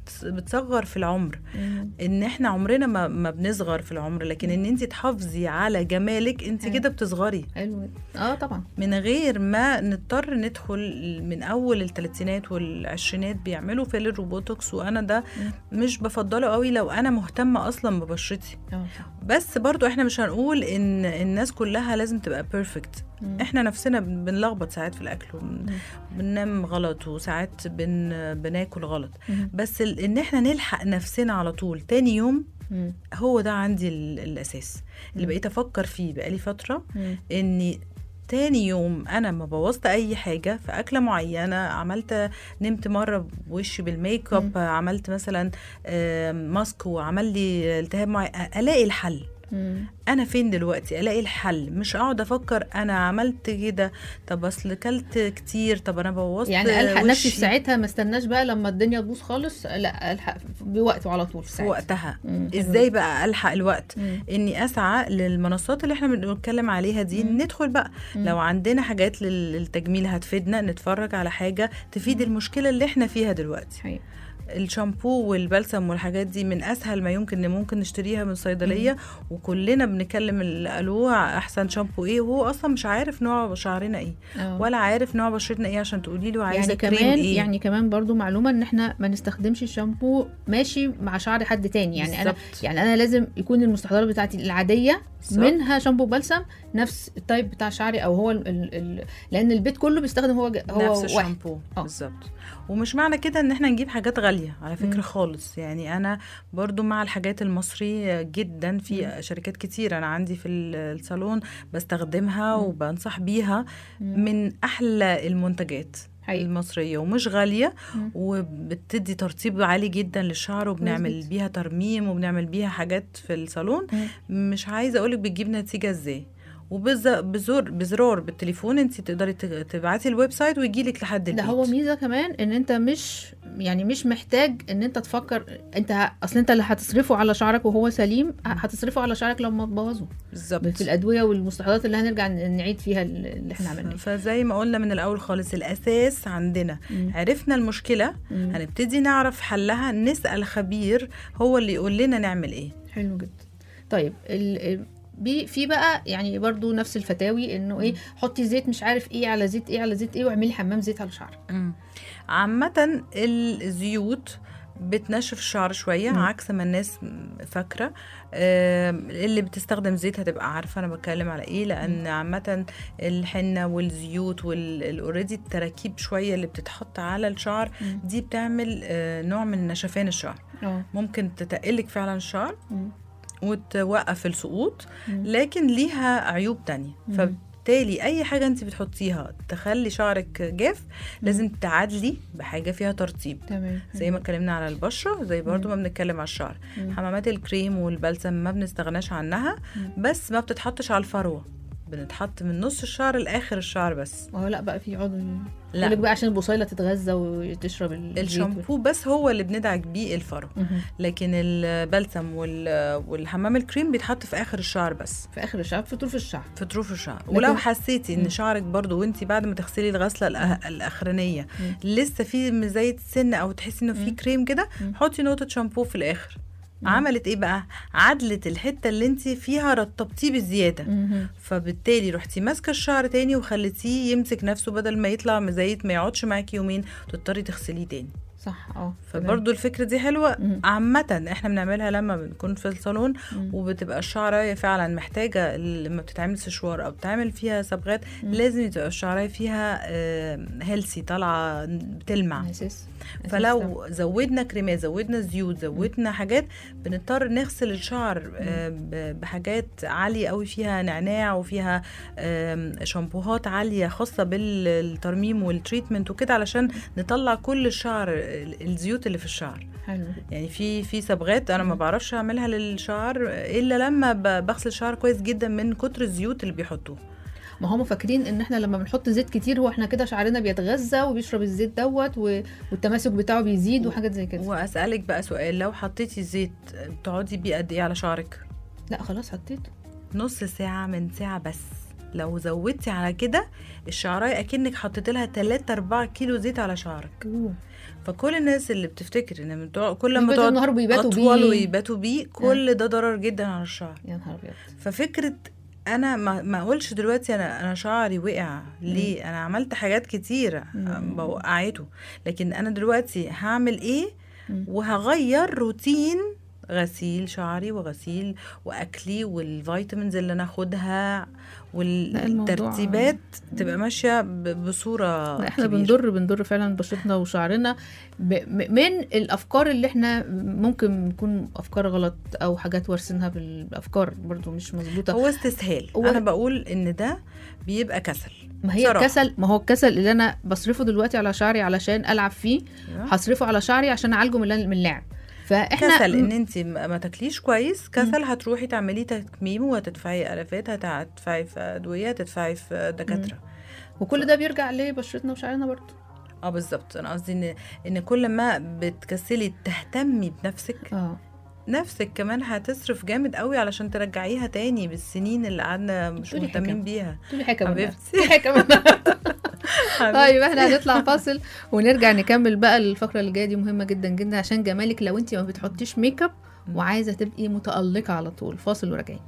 وبتصغر في العمر مم. ان احنا عمرنا ما, ما بنصغر في العمر لكن ان انت تحافظي على جمالك انت حلو. كده بتصغري حلو اه طبعا من غير ما نضطر ندخل من اول الثلاثينات والعشرينات بيعملوا فيلر وبوتوكس وانا ده مش بفضله قوي لو انا مهتمه اصلا ببشرتي اه بس برضو احنا مش هنقول ان الناس كلها لازم تبقى بيرفكت مم. احنا نفسنا بن- بنلخبط ساعات في الاكل وبن- بننام غلط وساعات بن بناكل غلط مم. بس ال- ان احنا نلحق نفسنا على طول تاني يوم مم. هو ده عندي ال- الاساس اللي مم. بقيت افكر فيه بقالي فتره مم. اني تاني يوم انا ما بوظت اي حاجه في اكله معينه عملت نمت مره بوشي بالميك اب عملت مثلا آه، ماسك وعمل لي التهاب معين الاقي الحل مم. انا فين دلوقتي الاقي الحل مش اقعد افكر انا عملت كده طب اصل كلت كتير طب انا بوظت يعني الحق نفسي في وشي. ساعتها ما استناش بقى لما الدنيا تبوظ خالص لا الحق بوقته على طول في في ساعتها وقتها مم. حلو. ازاي بقى الحق الوقت مم. اني اسعى للمنصات اللي احنا بنتكلم عليها دي مم. ندخل بقى مم. لو عندنا حاجات لل- للتجميل هتفيدنا نتفرج على حاجه تفيد المشكله اللي احنا فيها دلوقتي حقيقي. الشامبو والبلسم والحاجات دي من اسهل ما يمكن ان ممكن نشتريها من الصيدليه وكلنا بنكلم اللي قالوه احسن شامبو ايه وهو اصلا مش عارف نوع شعرنا ايه آه. ولا عارف نوع بشرتنا ايه عشان تقولي له عايزه يعني كريم كمان ايه يعني كمان برضو معلومه ان احنا ما نستخدمش الشامبو ماشي مع شعر حد تاني يعني انا بالظبط. يعني انا لازم يكون المستحضرات بتاعتي العاديه بالظبط. منها شامبو بلسم نفس التايب بتاع شعري او هو ال ال ال لان البيت كله بيستخدم هو ج- هو نفس واحد الشامبو آه. بالظبط ومش معنى كده ان احنا نجيب حاجات غاليه على فكره مم. خالص يعني انا برضو مع الحاجات المصريه جدا في شركات كتير انا عندي في ال- الصالون بستخدمها مم. وبنصح بيها مم. من احلى المنتجات حقيقي. المصريه ومش غاليه مم. وبتدي ترطيب عالي جدا للشعر وبنعمل جدا. بيها ترميم وبنعمل بيها حاجات في الصالون مم. مش عايزه اقولك بتجيب نتيجه ازاي وبزر بزرار بالتليفون انت تقدري ت- تبعتي الويب سايت ويجيلك لحد ده البيت هو ميزه كمان ان انت مش يعني مش محتاج ان انت تفكر انت ه- اصل انت اللي هتصرفه على شعرك وهو سليم هتصرفه على شعرك لما تبوظه بالظبط في الادويه والمستحضرات اللي هنرجع ن- نعيد فيها اللي احنا عملناه فزي ما قلنا من الاول خالص الاساس عندنا مم. عرفنا المشكله مم. هنبتدي نعرف حلها نسال خبير هو اللي يقول لنا نعمل ايه حلو جدا طيب ال... بي في بقى يعني برضو نفس الفتاوي انه ايه حطي زيت مش عارف ايه على زيت ايه على زيت ايه واعملي حمام زيت على شعرك مم. عامة الزيوت بتنشف الشعر شوية مم. عكس ما الناس فاكرة آم، اللي بتستخدم زيت هتبقى عارفة أنا بتكلم على إيه لأن عامة الحنة والزيوت والاوريدي التراكيب شوية اللي بتتحط على الشعر مم. دي بتعمل آه، نوع من نشفان الشعر اه ممكن تتقلك فعلا الشعر مم. وتوقف السقوط مم. لكن ليها عيوب تانية مم. فبالتالي اي حاجه انت بتحطيها تخلي شعرك جاف لازم تعادلي بحاجه فيها ترطيب تمام زي ما اتكلمنا على البشره زي برضو مم. ما بنتكلم على الشعر مم. حمامات الكريم والبلسم ما بنستغناش عنها مم. بس ما بتتحطش على الفروه بنتحط من نص الشعر لاخر الشعر بس اه لا بقى في عضو لا. يقول لك بقى عشان البصيله تتغذى وتشرب الزيت الشامبو بس هو اللي بندعك بيه الفرو مهم. لكن البلسم وال- والحمام الكريم بيتحط في اخر الشعر بس في اخر الشعر في طرف الشعر في طروف الشعر لكن- ولو حسيتي مم. ان شعرك برضو وانت بعد ما تغسلي الغسله الأه- الاخرانيه مم. لسه في زي سن او تحسي انه في مم. كريم كده مم. حطي نقطه شامبو في الاخر عملت ايه بقى عدلت الحته اللي انت فيها رطبتيه بزياده مهم. فبالتالي رحتي ماسكه الشعر تاني وخليتيه يمسك نفسه بدل ما يطلع مزيت ما يقعدش معاكي يومين تضطري تغسليه تاني صح اه تمام. فبرضه الفكره دي حلوه مم. عامه احنا بنعملها لما بنكون في الصالون مم. وبتبقى الشعرايه فعلا محتاجه لما بتتعمل سشوار او بتعمل فيها صبغات مم. لازم تبقى الشعرايه فيها هيلسي طالعه بتلمع اساس أساس فلو زودنا كريمات زودنا زيوت زودنا حاجات بنضطر نغسل الشعر آه، ب- بحاجات عالية قوي فيها نعناع وفيها آم، شامبوهات عالية خاصة بالترميم والتريتمنت وكده علشان نطلع كل الشعر ال- الزيوت اللي في الشعر حلو يعني في في صبغات انا ما مم. بعرفش اعملها للشعر الا لما ب- بغسل الشعر كويس جدا من كتر الزيوت اللي بيحطوه ما هم فاكرين ان احنا لما بنحط زيت كتير هو احنا كده شعرنا بيتغذى وبيشرب الزيت دوت و... والتماسك بتاعه بيزيد وحاجات زي كده واسالك بقى سؤال لو حطيتي زيت بتقعدي بيه قد ايه على شعرك لا خلاص حطيته نص ساعة من ساعة بس لو زودتي على كده الشعراية اكنك حطيت لها 3 4 كيلو زيت على شعرك أوه. فكل الناس اللي بتفتكر ان بتوع- كل ما بيباتوا تقعد النهار وبيباتوا اطول بيه. ويباتوا بيه كل ده ضرر جدا على الشعر يا نهار ابيض ففكرة انا ما, ما اقولش دلوقتي انا انا شعري وقع ليه انا عملت حاجات كتيرة مم. بوقعته لكن انا دلوقتي هعمل ايه مم. وهغير روتين غسيل شعري وغسيل واكلي والفيتامينز اللي انا اخدها لا، الموضوع- والترتيبات تبقى ماشيه ب- بصوره لا احنا كبيرة. بنضر بنضر فعلا بشرتنا وشعرنا ب... م- من الافكار اللي احنا ممكن نكون افكار غلط او حاجات وارثينها بالافكار برضو مش مظبوطه هو استسهال هو- انا بقول ان ده بيبقى كسل ما هي بصراحة. الكسل ما هو الكسل اللي انا بصرفه دلوقتي على شعري علشان العب فيه هصرفه على شعري عشان اعالجه من من اللعب فاحنا كسل ان انت ما تاكليش كويس كسل هتروحي تعملي تكميم وهتدفعي الافات هتدفعي في ادويه هتدفعي في دكاتره وكل ده بيرجع لبشرتنا وشعرنا برضو اه بالظبط انا قصدي ان ان كل ما بتكسلي تهتمي بنفسك اه نفسك كمان هتصرف جامد قوي علشان ترجعيها تاني بالسنين اللي قعدنا مش بتقولي مهتمين حكم. بيها تقولي حاجه من حبيبتي. تقولي حاجه من طيب احنا هنطلع فاصل ونرجع نكمل بقى الفقره اللي جايه دي مهمه جدا جدا عشان جمالك لو انت ما بتحطيش ميك اب وعايزه تبقي متالقه على طول فاصل وراجعين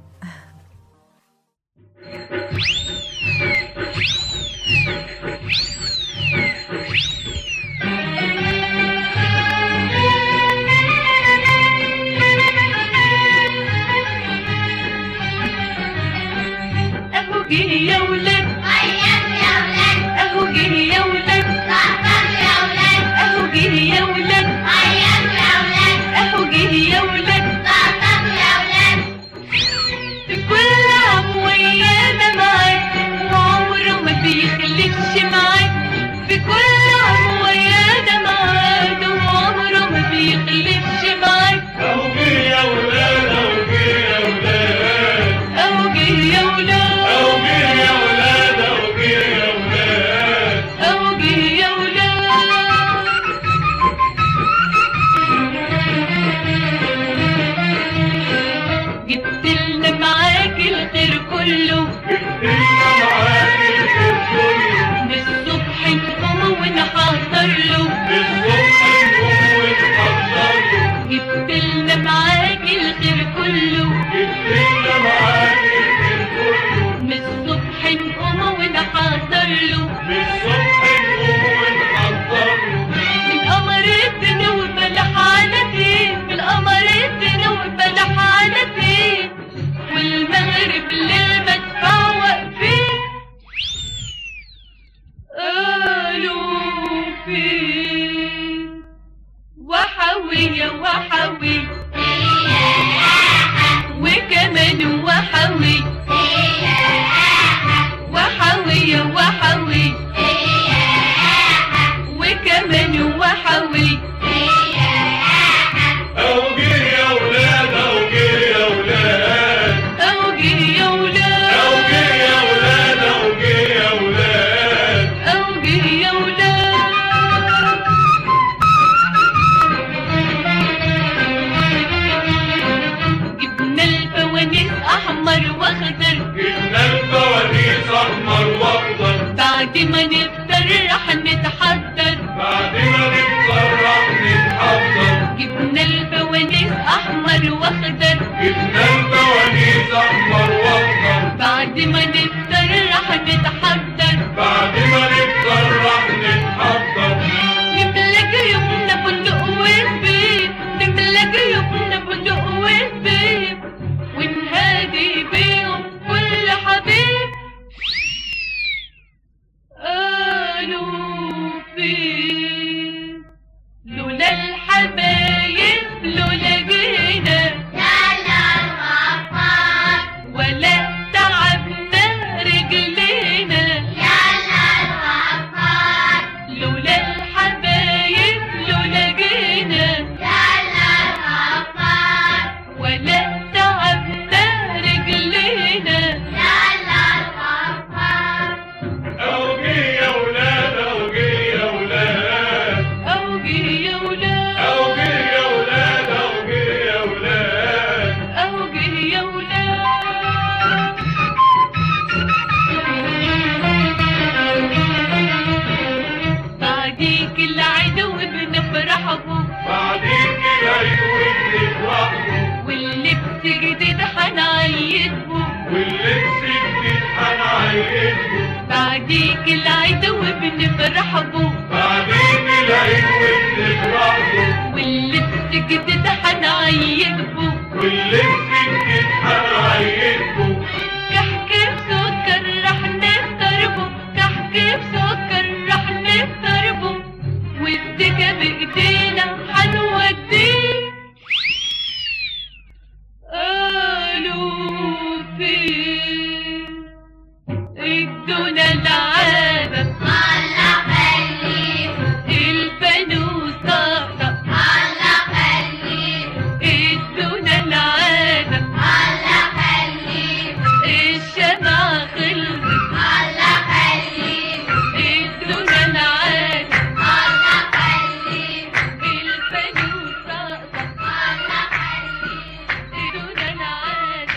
اهو جه يا ولاد اهو جه يا ولاد اهو جه يا ولاد اهو جه يا ولاد في كل عام ويانا معاه وعمره ما بيخلفش معاه في كل عام ويانا معاه وعمره ما بيخلفش معاه اهو جه يا ولاد اهو جه يا ولاد جبت لنا معاك الخير كله من الصبح نقوم ونحضر له جبت لنا معاك الخير كله من الصبح نقوم ونحضر له من قمر الدنيا وبلح على فين من قمر الدنيا وبلح على فين والمغرب للمدفع واقفين قالوا فين وحوية وحوي وكمان وحوي وحوية وحوي وكمان وحوي أوجي يا ولاد أوجي يا ولاد جبنا الفوانيس أحمر وأخضر بعد ما نفطر رح نتحضر جبنا الفوانيس أحمر بعد ما نفطر رح نتحضر بعد ما نفطر رح نتحضر نملى جيوبنا بندق وزبيب نملى جيوبنا بندق وزبيب ونهادي بيهم كل حبيب قالوا فين لولا الحبايب لولا جينا ولا تعبنا رجلينا لولا الحبايب لولا جينا ولا تعبنا رجلينا أوجي يا ولاد أوجي يا ولاد أوجي يا ولاد أوجي يا ولاد أوجي يا ولاد أوجه يا ولاد بعديك العدو بنفرح بوك بعديك العيد ونفرحوا واللبس جديد حنعيد بوك واللبس جديد حنعيدكم بعديك العدو بنفرح بوك بعديك العيد ونفرحوا واللبس جديد حنعيد بوك واللبس جديد حنعيدكم كحك بسكر رح نفطر بو كحك بسكر رح نفطر بو والدكة بإيدينا حنوديه قالوا فين ادونا العادة الفانوس طقطق ادونا العادة الشمعة خلصت ادونا العادة الفانوس طقطق ادونا العادة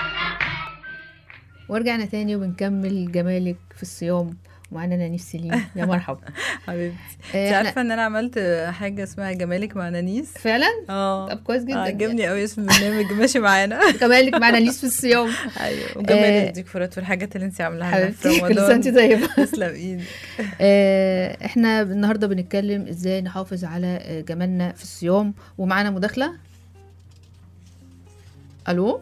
ورجعنا تاني وبنكمل جمالك في الصيام ومعانا نانيس سليم يا مرحبا حبيبتي آه، انت إحنا- عارفه ان انا عملت حاجه اسمها جمالك مع نانيس فعلا اه طب كويس جدا عجبني قوي اسم البرنامج ماشي معانا جمالك مع نانيس في الصيام ايوه آه، وجمال الديكورات والحاجات اللي انت عاملاها لنا في حبيبتي كل رمضان سنه وانت طيبه تسلم ايدك آه، احنا النهارده بنتكلم ازاي نحافظ على آه، جمالنا في الصيام ومعانا مداخله الو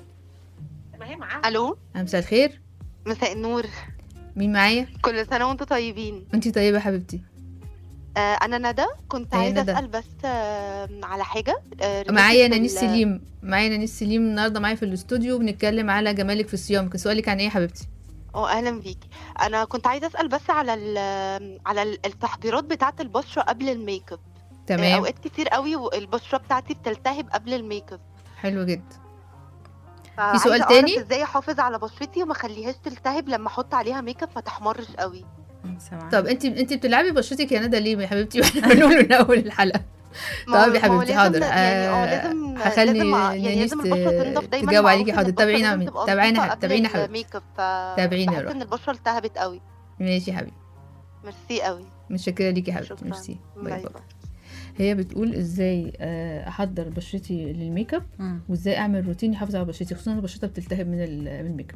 الو مساء الخير مساء النور مين معايا كل سنه وانتم طيبين انت طيبه يا حبيبتي آه انا ندى كنت أيوة عايزه ندى. اسال بس آه على حاجه آه معايا related نانيس بال- سليم معايا نانيس سليم النهارده معايا في الاستوديو بنتكلم على جمالك في الصيام كان سؤالك عن ايه يا حبيبتي اه اهلا بيكي انا كنت عايزه اسال بس على ال- على ال- التحضيرات بتاعه البشره قبل الميك اب آه، تمام اوقات كتير قوي البشره بتاعتي بتلتهب قبل الميك اب حلو جدا فعايزة سؤال أعرف تاني؟ ازاي احافظ على بشرتي وما اخليهاش تلتهب لما احط عليها ميك اب ما تحمرش قوي سامعة. طب انت انت بتلعبي بشرتك يا ندى ليه يا حبيبتي واحنا بنقول من اول الحلقه ما هو- طب يا ما هو حبيبتي لازم- حاضر يعني اه آه، لازم هخلي لازم يعني نانيس لازم البشره تنضف دايما تجاوب معروف عليكي إن حاضر البشرة تابعينا لازم من- تبقى تابعينا نظيفة ح- قبل تابعينا حبيبتي الميك اب ف تابعينا يا بحس رب. ان البشره التهبت قوي ماشي يا حبيبي ميرسي قوي متشكره ليكي يا حبيبتي شكرا ميرسي باي باي باي باي هي بتقول ازاي آه، احضر بشرتي للميك اب مم. وازاي اعمل روتين يحافظ على بشرتي خصوصا إن بشرتها بتلتهب من ال- من الميك اب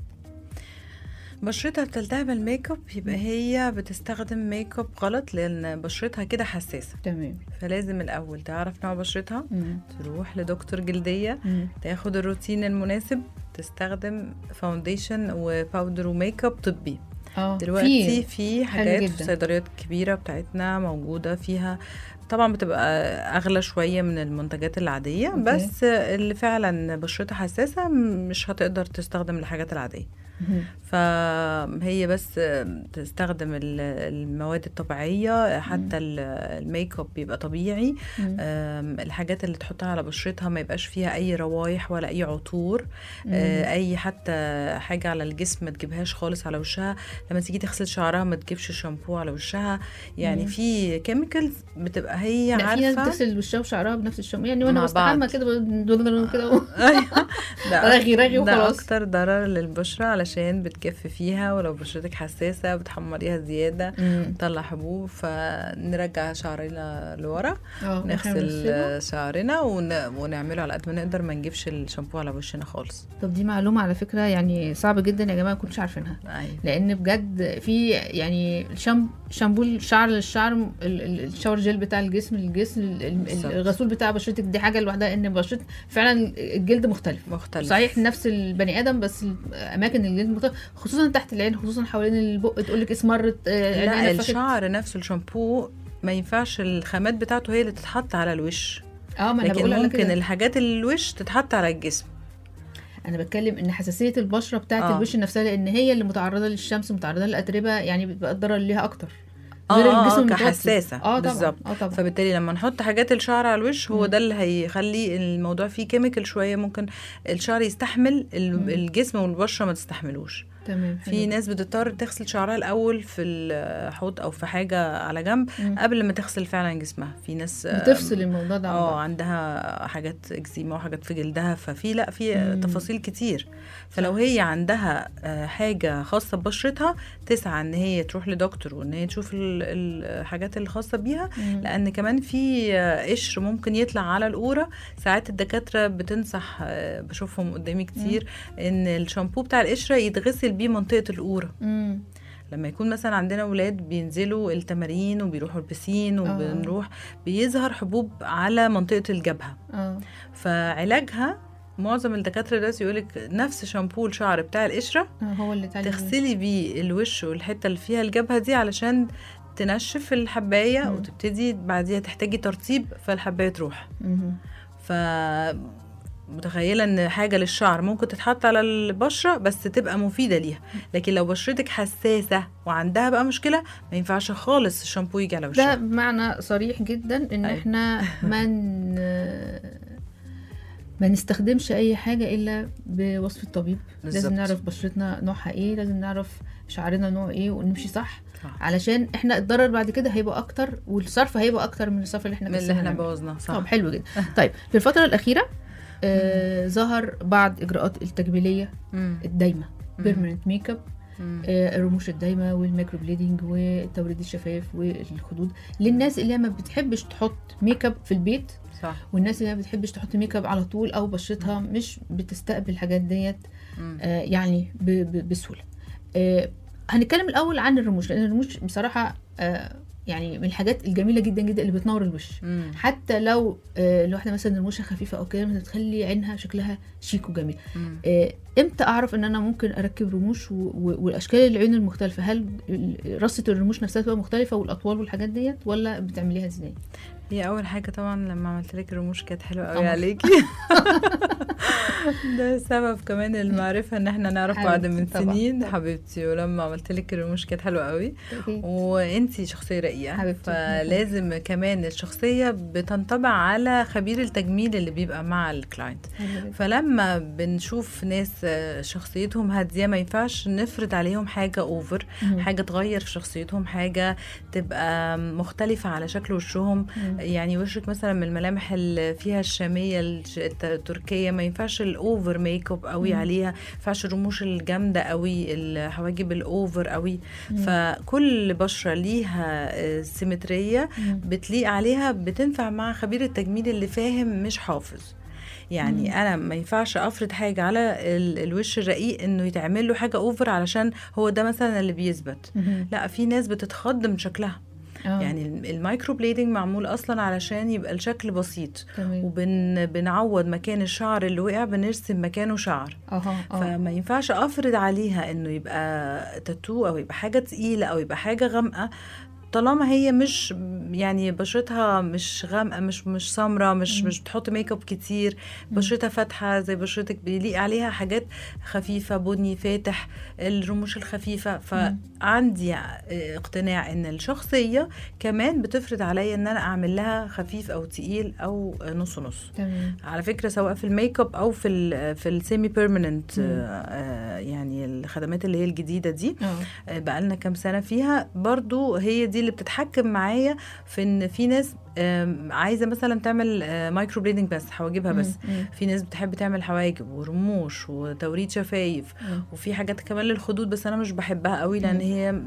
بشرتها بتلتهب الميك اب يبقى هي بتستخدم ميك اب غلط لان بشرتها كده حساسه تمام فلازم الاول تعرف نوع بشرتها مم. تروح لدكتور جلديه مم. تاخد الروتين المناسب تستخدم فاونديشن وباودر وميك اب طبي اه دلوقتي في في حلو حاجات جدا. في الصيدليات الكبيره بتاعتنا موجوده فيها طبعا بتبقى اغلى شويه من المنتجات العاديه أوكي. بس اللي فعلا بشرتها حساسه مش هتقدر تستخدم الحاجات العاديه مم. فهي بس تستخدم ال- المواد الطبيعية حتى ال- الميك اب بيبقى طبيعي مم. أم، الحاجات اللي تحطها على بشرتها ما يبقاش فيها أي روايح ولا أي عطور آه، أي حتى حاجة على الجسم ما تجيبهاش خالص على وشها لما تيجي تغسل شعرها ما تجيبش شامبو على وشها يعني مم. في كيميكالز بتبقى هي لا في ناس عارفة بتغسل وشها وشعرها بنفس الشامبو يعني وانا مع بستحمى بعض. كده ب- كده أيوة. ده رغي رغي ده وخلاص اكتر ضرر للبشره علشان بتجف فيها ولو بشرتك حساسه بتحمريها زياده مم. طلع حبوب فنرجع شعرنا لورا اه وإحنا نغسل بنغسله. شعرنا ون... ونعمله على قد ما نقدر ما نجيبش الشامبو على وشنا خالص طب دي معلومه على فكره يعني صعبه جدا يا جماعه ما كنتش عارفينها ايوه لان بجد في يعني الشام شامبو الشعر للشعر ال- ال- الشاور جيل بتاع الجسم للجسم ال- ال- بالظبط. الغسول بتاع بشرتك دي حاجه لوحدها ان بشرتك فعلا الجلد مختلف مختلف صحيح نفس البني ادم بس اماكن الجلد مختلفه خصوصا تحت العين خصوصا حوالين البق تقول لك اسمرت آه، لا عينينا فكت. الشعر نفسه الشامبو ما ينفعش الخامات بتاعته هي اللي تتحط على الوش اه ما انا لكن بقول على ممكن كده الحاجات اللي الوش تتحط على الجسم انا بتكلم ان حساسيه البشره بتاعت آه. الوش نفسها لان هي اللي متعرضه للشمس متعرضه للاتربه يعني بيبقى الضرر ليها اكتر اه غير آه، الجسم آه، المتوسط. كحساسه اه طبعا بالظبط اه طبعا فبالتالي لما نحط حاجات الشعر على الوش هو مم. ده اللي هيخلي الموضوع فيه كيميكال شويه ممكن الشعر يستحمل ال- مم. الجسم والبشره ما تستحملوش تمام في حلو. ناس بتضطر تغسل شعرها الاول في الحوض او في حاجه على جنب مم. قبل ما تغسل فعلا جسمها في ناس آه، بتفصل الموضوع ده عن اه بعض. عندها حاجات اكزيما وحاجات في جلدها ففي لا في مم. تفاصيل كتير فلو هي عندها آه، حاجه خاصه ببشرتها تسعى ان هي تروح لدكتور وان هي تشوف ال- الحاجات اللي خاصه بيها مم. لان كمان في آه، قشر ممكن يطلع على القوره ساعات الدكاتره بتنصح آه، بشوفهم قدامي كتير ان الشامبو بتاع القشره يتغسل بيه منطقه القوره مم. لما يكون مثلا عندنا ولاد بينزلوا التمارين وبيروحوا البسين وبنروح بيظهر حبوب على منطقه الجبهه اه فعلاجها معظم الدكاتره دلوقتي يقولك نفس شامبو الشعر بتاع القشره آه، هو اللي اتعلم تغسلي بيه الوش والحته اللي فيها الجبهه دي علشان تنشف الحبايه مم. وتبتدي بعديها تحتاجي ترطيب فالحبايه تروح مهم. ف متخيله ان حاجه للشعر ممكن تتحط على البشره بس تبقى مفيده ليها لكن لو بشرتك حساسه وعندها بقى مشكله ما ينفعش خالص الشامبو يجي على ده وشها بمعنى صريح جدا ان أيوة. احنا ما ما نستخدمش اي حاجه الا بوصف الطبيب بالظبط. لازم نعرف بشرتنا نوعها ايه لازم نعرف شعرنا نوع ايه ونمشي صح صح. علشان احنا الضرر بعد كده هيبقى اكتر والصرف هيبقى اكتر من الصرف اللي احنا من اللي كسبناه احنا نعمله. بوظناه صح طب حلو جدا طيب في الفتره الاخيره آه ظهر بعض اجراءات التجميليه مم. الدايمه مم. بيرمننت ميك اب مم. آه، الرموش الدايمه والمايكرو بليدنج وتوريد الشفايف والخدود للناس اللي ما بتحبش تحط ميك اب في البيت صح والناس اللي ما بتحبش تحط ميك اب على طول او بشرتها مش بتستقبل الحاجات ديت مم. آه، يعني ب- ب- بسهوله آه، هنتكلم الاول عن الرموش لان الرموش بصراحه آه، يعني من الحاجات الجميله جدا جدا اللي بتنور الوش مم. حتى لو آه، الواحده مثلا رموشها خفيفه او كده بتخلي عينها شكلها شيك وجميل مم. آه، امتى اعرف ان انا ممكن اركب رموش و- و- والاشكال العيون المختلفه هل ال- رصه الرموش نفسها تبقى مختلفه والاطوال والحاجات ديت ولا بتعمليها ازاي هي اول حاجه طبعا لما عملت لك الرموش كانت حلوه قوي قمر. عليكي ده سبب كمان المعرفه ان احنا نعرف بعض من حبيبتي طبعاً، سنين طبعاً. حبيبتي ولما عملت لك الرموش كانت حلوه قوي وانتي شخصيه رقيقه حبيبتي. فلازم كمان الشخصيه بتنطبع على خبير التجميل اللي بيبقى مع الكلاينت فلما بنشوف ناس آه، شخصيتهم هاديه ما ينفعش نفرض عليهم حاجه اوفر مم. حاجه تغير في شخصيتهم حاجه تبقى مختلفه على شكل وشهم مم. يعني وشك مثلا من الملامح اللي فيها الشاميه الش- الت- التركيه ما ينفعش الاوفر ميك اب قوي مم. عليها ما ينفعش الرموش الجامده قوي الحواجب الاوفر قوي مم. فكل بشره ليها آه، سيمتريه مم. بتليق عليها بتنفع مع خبير التجميل اللي فاهم مش حافظ يعني مم. انا ما ينفعش افرض حاجه على ال- الوش الرقيق انه يتعمل له حاجه اوفر علشان هو ده مثلا اللي بيثبت مم. لا في ناس بتتخض من شكلها آه، يعني الم- المايكرو بليدنج معمول اصلا علشان يبقى الشكل بسيط تمام وبنعوض مكان الشعر اللي وقع بنرسم مكانه شعر اها اه فما ينفعش افرض عليها انه يبقى تاتو او يبقى حاجه تقيله او يبقى حاجه غامقه طالما هي مش يعني بشرتها مش غامقه مش مش سمراء مش مم. مش بتحط ميك اب كتير مم. بشرتها فاتحه زي بشرتك بيليق عليها حاجات خفيفه بني فاتح الرموش الخفيفه فعندي اقتناع ان الشخصيه كمان بتفرض عليا ان انا اعمل لها خفيف او تقيل او نص نص تمام على فكره سواء في الميك اب او في ال في السيمي بيرمننت مم. يعني الخدمات اللي هي الجديده دي اه آه، بقالنا كام سنه فيها برضو هي دي اللي بتتحكم معايا في ان في ناس آم، عايزه مثلا تعمل مايكرو بليدنج بس حواجبها بس مم. مم. في ناس بتحب تعمل حواجب ورموش وتوريد شفايف مم. وفي حاجات كمان للخدود بس انا مش بحبها قوي لان مم. هي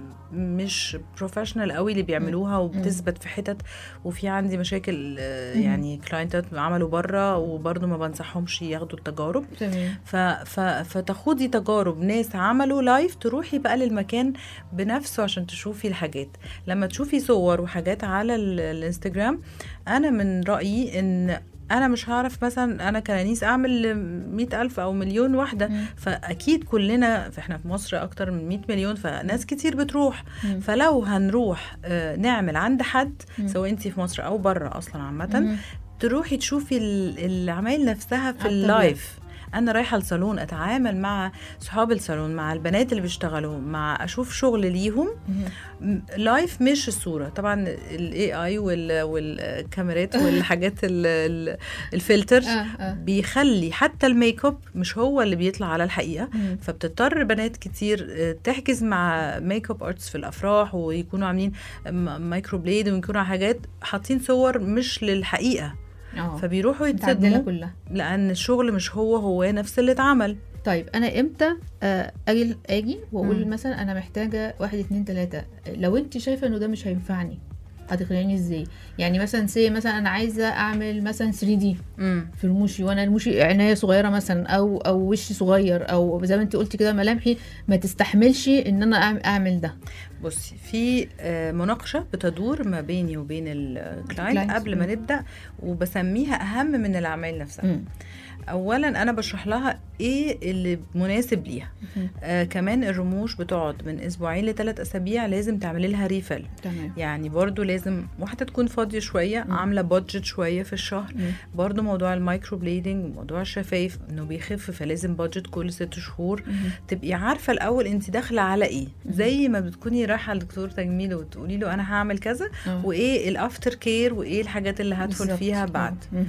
مش بروفيشنال قوي اللي بيعملوها وبتثبت في حتت وفي عندي مشاكل آه، مم. يعني كلاينتات عملوا بره وبرضه ما بنصحهمش ياخدوا التجارب تمام ف... ف... فتاخدي تجارب ناس عملوا لايف تروحي بقى للمكان بنفسه عشان تشوفي الحاجات لما تشوفي صور وحاجات على ال... الانستجرام انا من رأيي ان انا مش هعرف مثلا انا كنانيس اعمل مئة الف او مليون واحدة مم. فاكيد كلنا احنا في مصر اكتر من 100 مليون فناس كتير بتروح مم. فلو هنروح آه، نعمل عند حد مم. سواء انت في مصر او بره اصلا عامة مم. تروحي تشوفي ال- العمايل نفسها في على الطبيعة. اللايف انا رايحه الصالون اتعامل مع صحاب الصالون مع البنات اللي بيشتغلوا مع اشوف شغل ليهم مم. م- لايف مش الصوره طبعا الاي اي والكاميرات والحاجات ال- ال- الفلتر اه اه بيخلي حتى الميك اب مش هو اللي بيطلع على الحقيقه مم. فبتضطر بنات كتير آه، تحجز مع ميك اب ارتس في الافراح ويكونوا عاملين م- مايكرو بليد ويكونوا حاجات حاطين صور مش للحقيقه اه فبيروحوا متعدلة يتصدموا كلها لان الشغل مش هو هو نفس اللي اتعمل طيب انا امتى آه، اجي اجي واقول مم. مثلا انا محتاجه واحد اتنين تلاته لو انت شايفه انه ده مش هينفعني هتقنعيني ازاي يعني مثلا سي مثلا انا عايزه اعمل مثلا 3 دي امم في رموشي وانا رموشي عنايه صغيره مثلا او او وشي صغير او زي ما انت قلتي كده ملامحي ما تستحملش ان انا أعم- اعمل ده بصي في آه، مناقشه بتدور ما بيني وبين الكلاينت Client. قبل ما مم. نبدا وبسميها اهم من الاعمال نفسها مم. اولا انا بشرح لها ايه اللي مناسب ليها مم. آه كمان الرموش بتقعد من اسبوعين لثلاث اسابيع لازم تعملي لها ريفل تمام يعني برضو لازم واحده تكون فاضيه شويه مم. عامله بادجت شويه في الشهر مم. برضو موضوع المايكرو بليدنج وموضوع الشفايف انه بيخف فلازم بادجت كل ست شهور مم. تبقي عارفه الاول انت داخله على ايه مم. زي ما بتكوني رايحه لدكتور تجميل وتقولي له انا هعمل كذا آه. وايه الافتر كير وايه الحاجات اللي هدخل بالظبط. فيها آه. بعد مم.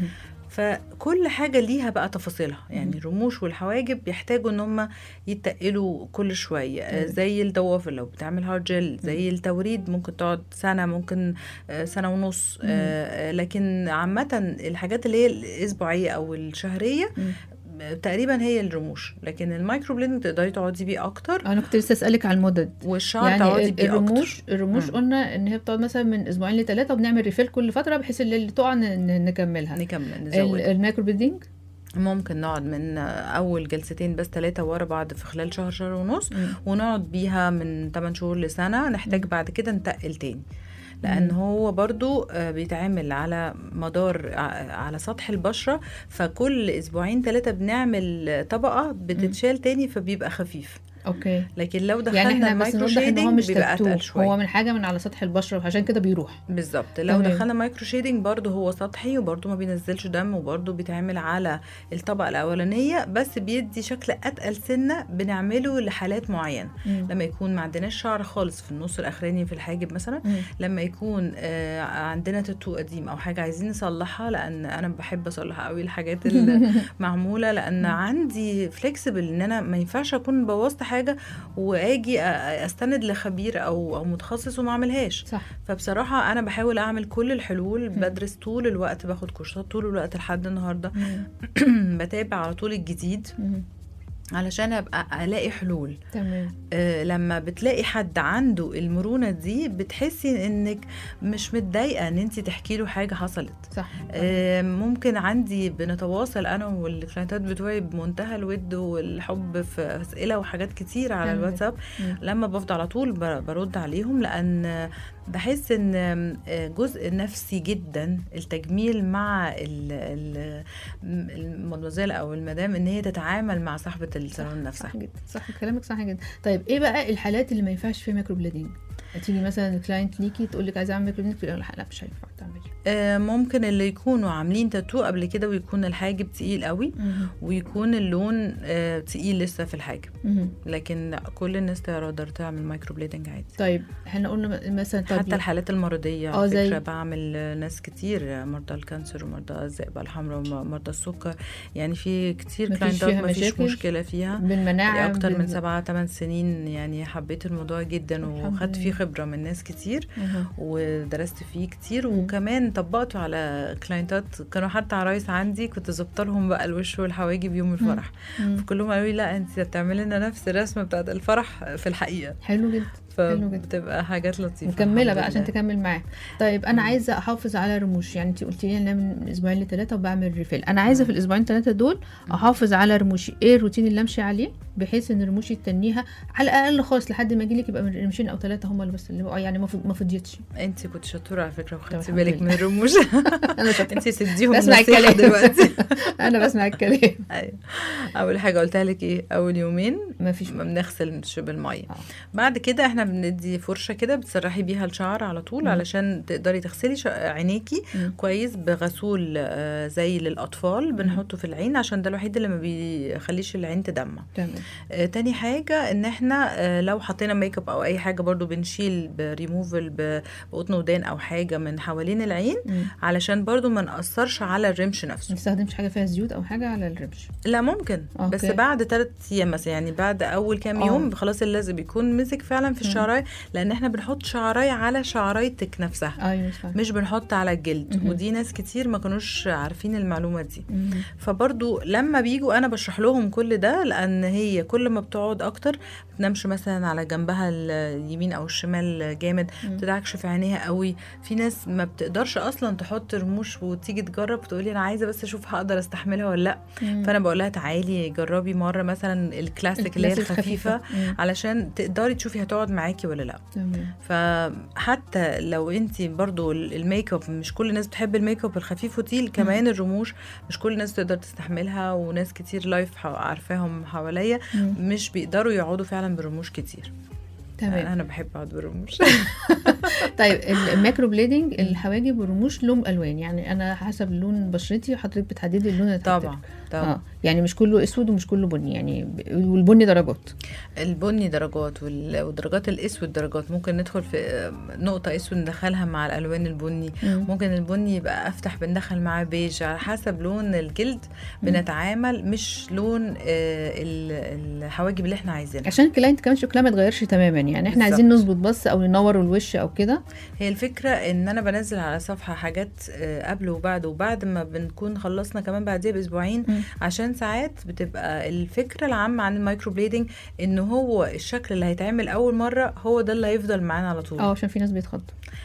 فكل حاجه ليها بقى تفاصيلها يعني مم. الرموش والحواجب بيحتاجوا ان هم يتقلوا كل شويه آه، مم. زي الضوافر لو بتعمل هارد جل زي التوريد ممكن تقعد سنه ممكن آه، سنه ونص مم. آه، لكن عامه الحاجات اللي هي الاسبوعيه او الشهريه مم. تقريبا هي الرموش لكن المايكرو بليدنج تقدري تقعدي بيه اكتر انا كنت لسه اسالك على المدد والشعر يعني تقعدي ال- بيه اكتر الرموش الرموش مم. قلنا ان هي بتقعد مثلا من اسبوعين لثلاثه وبنعمل ريفيل كل فتره بحيث اللي اللي تقع ن- ن- نكملها نكمل ال- نزود المايكرو بليدنج ممكن نقعد من اول جلستين بس ثلاثه ورا بعض في خلال شهر شهر ونص ونقعد بيها من 8 شهور لسنه نحتاج مم. بعد كده نتقل تاني لان مم. هو برضو آه، بيتعامل على مدار ع- على سطح البشره فكل اسبوعين ثلاثه بنعمل طبقه بتتشال تاني فبيبقى خفيف اوكي لكن لو دخلنا يعني احنا بس المايكرو نوضح ان هو شيدنج مش بيبقى تاتو اتقل شويه هو من حاجه من على سطح البشره عشان كده بيروح بالظبط لو تمام. دخلنا مايكرو شيدنج برضه هو سطحي وبرضه ما بينزلش دم وبرضه بيتعمل على الطبقه الاولانيه بس بيدي شكل اتقل سنه بنعمله لحالات معينه مم. لما يكون ما عندناش شعر خالص في النص الاخراني في الحاجب مثلا مم. لما يكون آه عندنا تاتو قديم او حاجه عايزين نصلحها لان انا بحب اصلح قوي الحاجات المعموله لان عندي فليكسبل ان انا ما ينفعش اكون بوظت حاجه واجي أ- استند لخبير او او متخصص وما اعملهاش صح فبصراحة أنا بحاول أعمل كل الحلول مم. بدرس طول الوقت باخد كورسات طول الوقت لحد النهاردة مم. بتابع على طول الجديد مم. علشان أبقى ألاقي حلول تمام أه لما بتلاقي حد عنده المرونة دي بتحسي إنك مش متضايقة إن أنت تحكي له حاجة حصلت صح أه ممكن عندي بنتواصل أنا والكلاينتات بتوعي بمنتهى الود والحب في أسئلة وحاجات كتير على حلو ده. الواتساب مم. لما بفضل على طول ب- برد عليهم لان بحس ان جزء نفسي جدا التجميل مع ال- ال- المدمزيل او المدام ان هي تتعامل مع صاحبه الصالون نفسها صح جدا صح كلامك صح جدا طيب ايه بقى الحالات اللي ما ينفعش فيها مايكرو بليدنج تيجي مثلا الكلاينت ليكي تقول لك عايزه اعمل مايكرو بليدنج تقول لها لا مش هينفع تعملي آه، ممكن اللي يكونوا عاملين تاتو قبل كده ويكون الحاجب تقيل قوي مم. ويكون اللون آه، تقيل لسه في الحاجب مم. لكن لا، كل الناس تقدر تعمل مايكرو بليدنج عادي طيب احنا قلنا مثلا طب حتى الحالات المرضية اه، على زي- فكرة بعمل ناس كتير مرضى الكانسر ومرضى الذئبة الحمراء ومرضى السكر يعني في كتير مفيش كلاينتات فيها ما فيش مشاكل؟ مشكلة فيها بالمناعه اكتر من بال- سبعة تمن سنين يعني حبيت الموضوع جدا الحمد وخدت فيه لله. خبره من ناس كتير مهم. ودرست فيه كتير مم. وكمان طبقته على كلاينتات كانوا حتى عرايس عندي كنت ظبط لهم بقى الوش والحواجب يوم الفرح مم. فكلهم قالوا لي لا انت هتعملي لنا نفس الرسمه بتاعت الفرح في الحقيقه حلو جدا حلو جدا. فبتبقى حاجات لطيفه مكمله الحمد بقى عشان لله. تكمل معاه طيب انا مم. عايزه احافظ على رموش يعني انت قلتي لي انا من اسبوعين لثلاثه وبعمل ريفيل انا عايزه في الاسبوعين ثلاثه دول احافظ على رموشي ايه الروتين اللي امشي عليه بحيث ان رموشي تنيها على الاقل خالص لحد ما اجي لك يبقى من رمشين او ثلاثه هم اللي بس اللي بقوا يعني ما فض- ما فضيتش انت كنت شطوره على فكره طب وخدتي الحمد بالك لله. من الرموش انا شاطره انت تديهم بسمع نصيحه الكلام دلوقتي انا بسمع الكلام ايوه اول حاجه قلتها لك ايه اول يومين ما فيش ما بنغسل بالميه آه. بعد كده احنا بندي فرشه كده بتسرحي بيها الشعر على طول مم. علشان تقدري تغسلي شع- عينيكي مم. كويس بغسول آه، زي للاطفال بنحطه في العين عشان ده الوحيد اللي ما بيخليش العين تدمع تمام آه، تاني حاجة ان احنا آه، لو حطينا ميك اب او اي حاجة برضو بنشيل بريموفل ب- بقطن ودان او حاجة من حوالين العين مم. علشان برضو ما نأثرش على الرمش ما نفسه تستخدمش حاجه فيها زيوت او حاجه على الرمش لا ممكن أوكي. بس بعد ثلاث ايام مثلا يعني بعد اول كام آه. يوم خلاص اللزق بيكون مسك فعلا في مم. الشعرايه لان احنا بنحط شعرايه على شعرايتك نفسها ايوه صح مش بنحط على الجلد مهم. ودي ناس كتير ما كانوش عارفين المعلومه دي مم. فبرضو لما بيجوا انا بشرح لهم كل ده لان هي كل ما بتقعد اكتر بتنامش مثلا على جنبها اليمين او الشمال جامد مم. بتدعكش في عينيها قوي في ناس ما بتقدرش اصلا تحط رموش وتيجي تجرب تقولي انا عايزه بس اشوف هقدر استحملها ولا لا مم. فانا بقول لها تعالي جربي مره مثلا الكلاسيك اللي هي الكلاسيك الخفيفه مم. علشان تقدري تشوفي هتقعد معاكي ولا لا تمام فحتى لو انت برضو ال- الميك اب مش كل الناس بتحب الميك اب الخفيف وتقيل كمان الرموش مش كل الناس تقدر تستحملها وناس كتير لايف حو- عارفاهم حواليا مم. مش بيقدروا يقعدوا فعلا برموش كتير تمام انا بحب اقعد بالرموش طيب الماكرو بليدنج الحواجب والرموش لهم الوان يعني انا حسب لون بشرتي حضرتك بتحددي اللون اللي طبعا تحدده. طبعا اه يعني مش كله اسود ومش كله بني يعني ب- والبني درجات البني درجات وال- ودرجات الاسود درجات ممكن ندخل في نقطه اسود ندخلها مع الالوان البني مم. ممكن البني يبقى افتح بندخل معاه بيج على حسب لون الجلد بنتعامل مش لون آه، ال- الحواجب اللي احنا عايزينها عشان الكلاينت كمان شكلها ما يتغيرش تماما يعني احنا بالظبط. عايزين نظبط بس او ننور الوش او كده هي الفكرة ان انا بنزل على صفحة حاجات آه، قبل وبعد وبعد ما بنكون خلصنا كمان بعديها باسبوعين مم. عشان ساعات بتبقى الفكرة العامة عن المايكرو بليدنج ان هو الشكل اللي هيتعمل اول مرة هو ده اللي هيفضل معانا على طول اه عشان في ناس بيتخضوا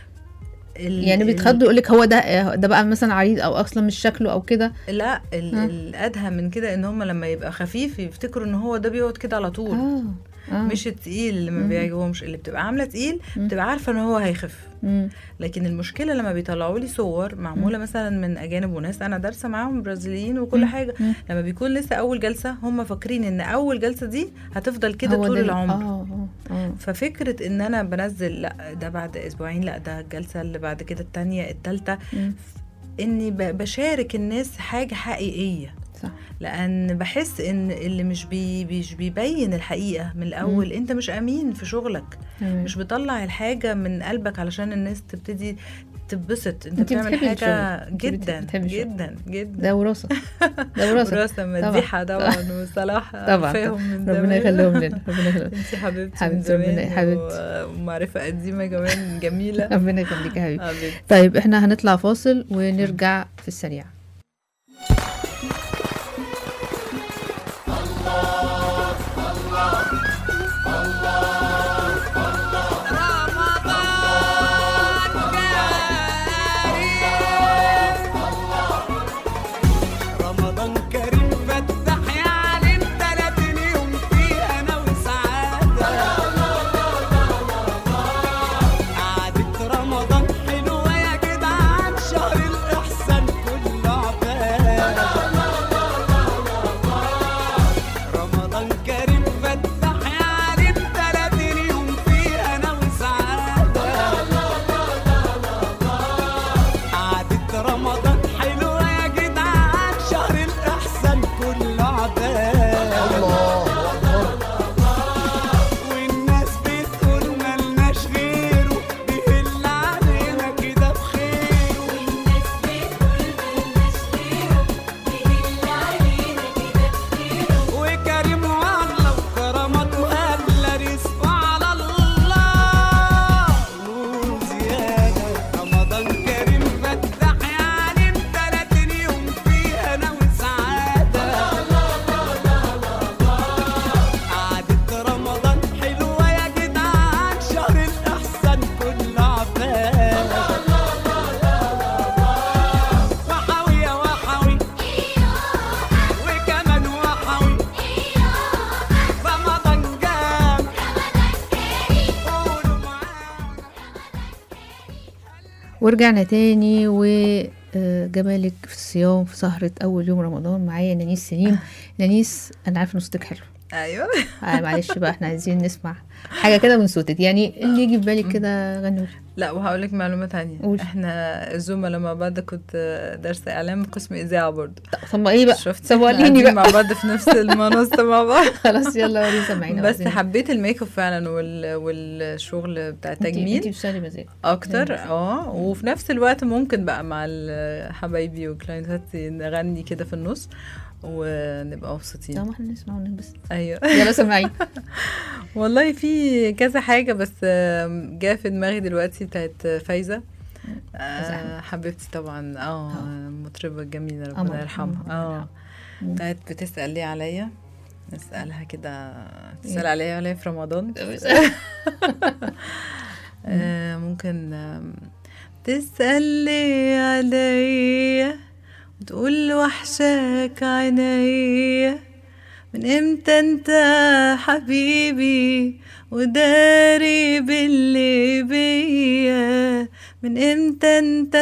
ال- يعني ال- بيتخضوا يقول لك هو ده ده بقى مثلا عريض او اصلا مش شكله او كده لا ال- ها. الادهى من كده ان هم لما يبقى خفيف يفتكروا ان هو ده بيقعد كده على طول اه اه مش التقيل اللي ما مم. بيعجبهمش اللي بتبقى عامله تقيل مم. بتبقى عارفه ان هو هيخف مم. لكن المشكله لما بيطلعوا لي صور معموله مثلا من اجانب وناس انا دارسه معاهم برازيليين وكل مم. حاجه مم. لما بيكون لسه اول جلسه هم فاكرين ان اول جلسه دي هتفضل كده هو طول ده ال- العمر اه اه اه ففكره ان انا بنزل لا ده بعد اسبوعين لا ده الجلسه اللي بعد كده التانية التالتة مم. اني ب- بشارك الناس حاجه حقيقيه صح لان بحس ان اللي مش بي مش بيبين الحقيقه من الاول انت مش امين في شغلك تمام. مش بتطلع الحاجه من قلبك علشان الناس تبتدي تتبسط انت انت بتعمل بتحبي حاجه شغلك. انت جدا بتحبي شغلك. جدا جدا ده وراثه ده وراثه وراثه مديحه طبعا وصلاح طبعا عارفاهم من ربنا زمان. يخليهم لنا ربنا يخليهم انت حبيبتي من حبيبتي ربنا- زمان حبيبتي. و- ومعرفه قديمه كمان جميله ربنا يخليك يا حبيبي حبيبتي طيب احنا هنطلع فاصل ونرجع في السريع رمضان كريم فتح يا عليم تلاتين يوم فيه انا وسعادة قعدة رمضان حلوة يا جدعان شهر الإحسان كله ورجعنا تاني وجمالك في الصيام في سهرة أول يوم رمضان معايا نانيس سليم نانيس أنا عارفة إن صوتك حلو ايوه آه معلش بقى احنا عايزين نسمع حاجة كده من صوتك يعني اللي يجي في بالك كده غنوا لا وهقول لك معلومه تانية قولي. احنا الزملاء مع بعض كنت دارسه اعلام قسم اذاعه برضه طب ما ايه بقى شفت سواليني قاعدين بقى مع بعض في نفس المنصه مع بعض خلاص يلا وريني سمعينا بس بقى. حبيت الميك اب فعلا وال... والشغل بتاع انتي- انتي التجميل بتشتغلي مزاج اكتر اه وفي نفس الوقت ممكن بقى مع ال- حبايبي وكلاينتاتي نغني كده في النص ونبقى طب مبسوطين ما احنا نسمع ونلبس ايوه يلا سمعيني والله في كذا حاجه بس آم، جا في دماغي دلوقتي بتاعت فايزه فايزة آه حبيبتي طبعا اه آه. مطربه جميله قمر. ربنا يرحمها مم. اه مم. بتاعت بتسأل ليه عليا نسألها كده تسأل عليا عليا في رمضان آه ممكن آم، تسأل لي عليا وتقول وحشاك عينيا من امتى انت حبيبي وداري باللي بيا من امتى انت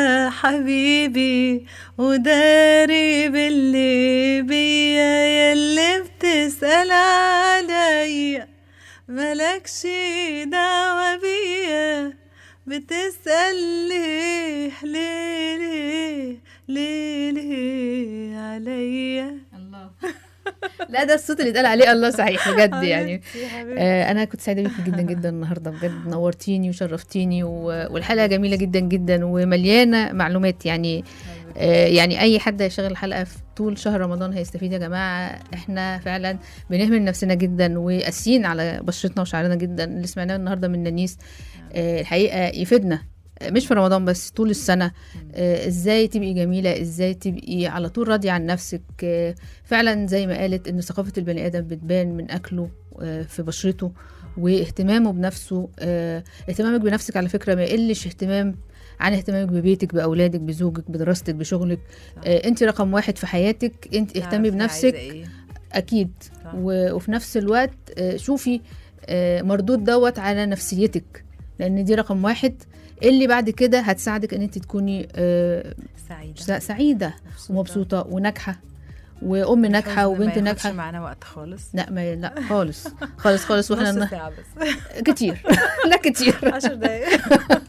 حبيبي وداري باللي بيا ياللي بتسأل عليا ملكش دعوة بيا بتسأل ليه ليه ليه ليه ليه عليا الله لا ده الصوت اللي اتقال عليه الله صحيح بجد يعني آه انا كنت سعيده بيكي جدا جدا النهارده بجد نورتيني وشرفتيني و- والحلقه جميله جدا جدا ومليانه معلومات يعني آه يعني اي حد هيشغل الحلقه في طول شهر رمضان هيستفيد يا جماعه احنا فعلا بنهمل نفسنا جدا وقاسيين على بشرتنا وشعرنا جدا اللي سمعناه النهارده من نانيس آه الحقيقه يفيدنا آه، مش في رمضان بس طول السنه آه، ازاي تبقي جميله ازاي تبقي على طول راضيه عن نفسك آه، فعلا زي ما قالت ان ثقافه البني ادم بتبان من اكله آه، في بشرته واهتمامه بنفسه آه، اهتمامك بنفسك على فكره ما يقلش اهتمام عن اهتمامك ببيتك باولادك بزوجك بدراستك بشغلك آه، انت رقم واحد في حياتك انت اهتمي بنفسك اكيد صح. و- وفي نفس الوقت آه، شوفي آه، مردود دوت على نفسيتك لان دي رقم واحد اللي بعد كده هتساعدك ان انت تكوني آه، سعيدة سع- سعيده ومبسوطه وناجحه وام ناجحه الحزن وبنت ما ياخدش ناجحه معانا وقت خالص لا ما لا خالص خالص خالص واحنا نص ن- ساعة بس كتير لا كتير 10 دقايق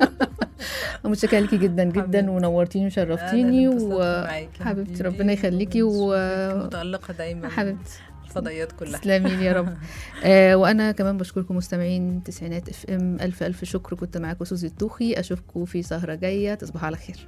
متشكره ليكي جدا جدا حبيبتي. ونورتيني وشرفتيني أنا اللي انبسطت معاكي يا وحبيبتي حبيبي. ربنا يخليكي و متألقة دايما حبيبتي الفضائيات كلها تسلمي لي يا رب آه وانا كمان بشكركم مستمعين تسعينات اف ام الف الف شكر كنت معاكم سوزي الطوخي اشوفكم في سهره جايه تصبحوا على خير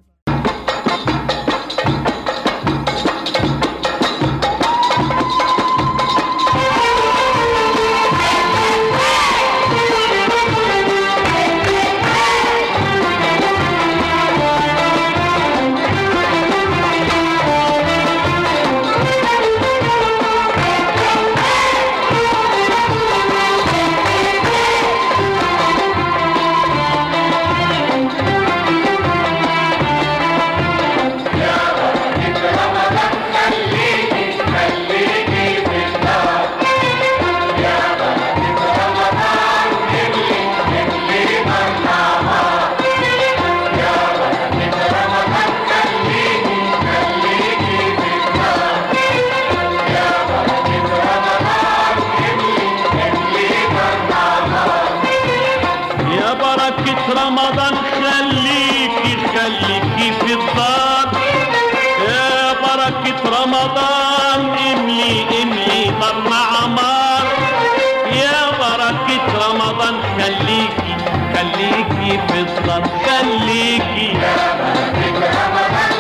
يا بركة رمضان خليكي خليكي في الدار يا بركة رمضان املي املي طرنا عمار يا بركة رمضان خليكي خليكي في الدار خليكي يا بركة رمضان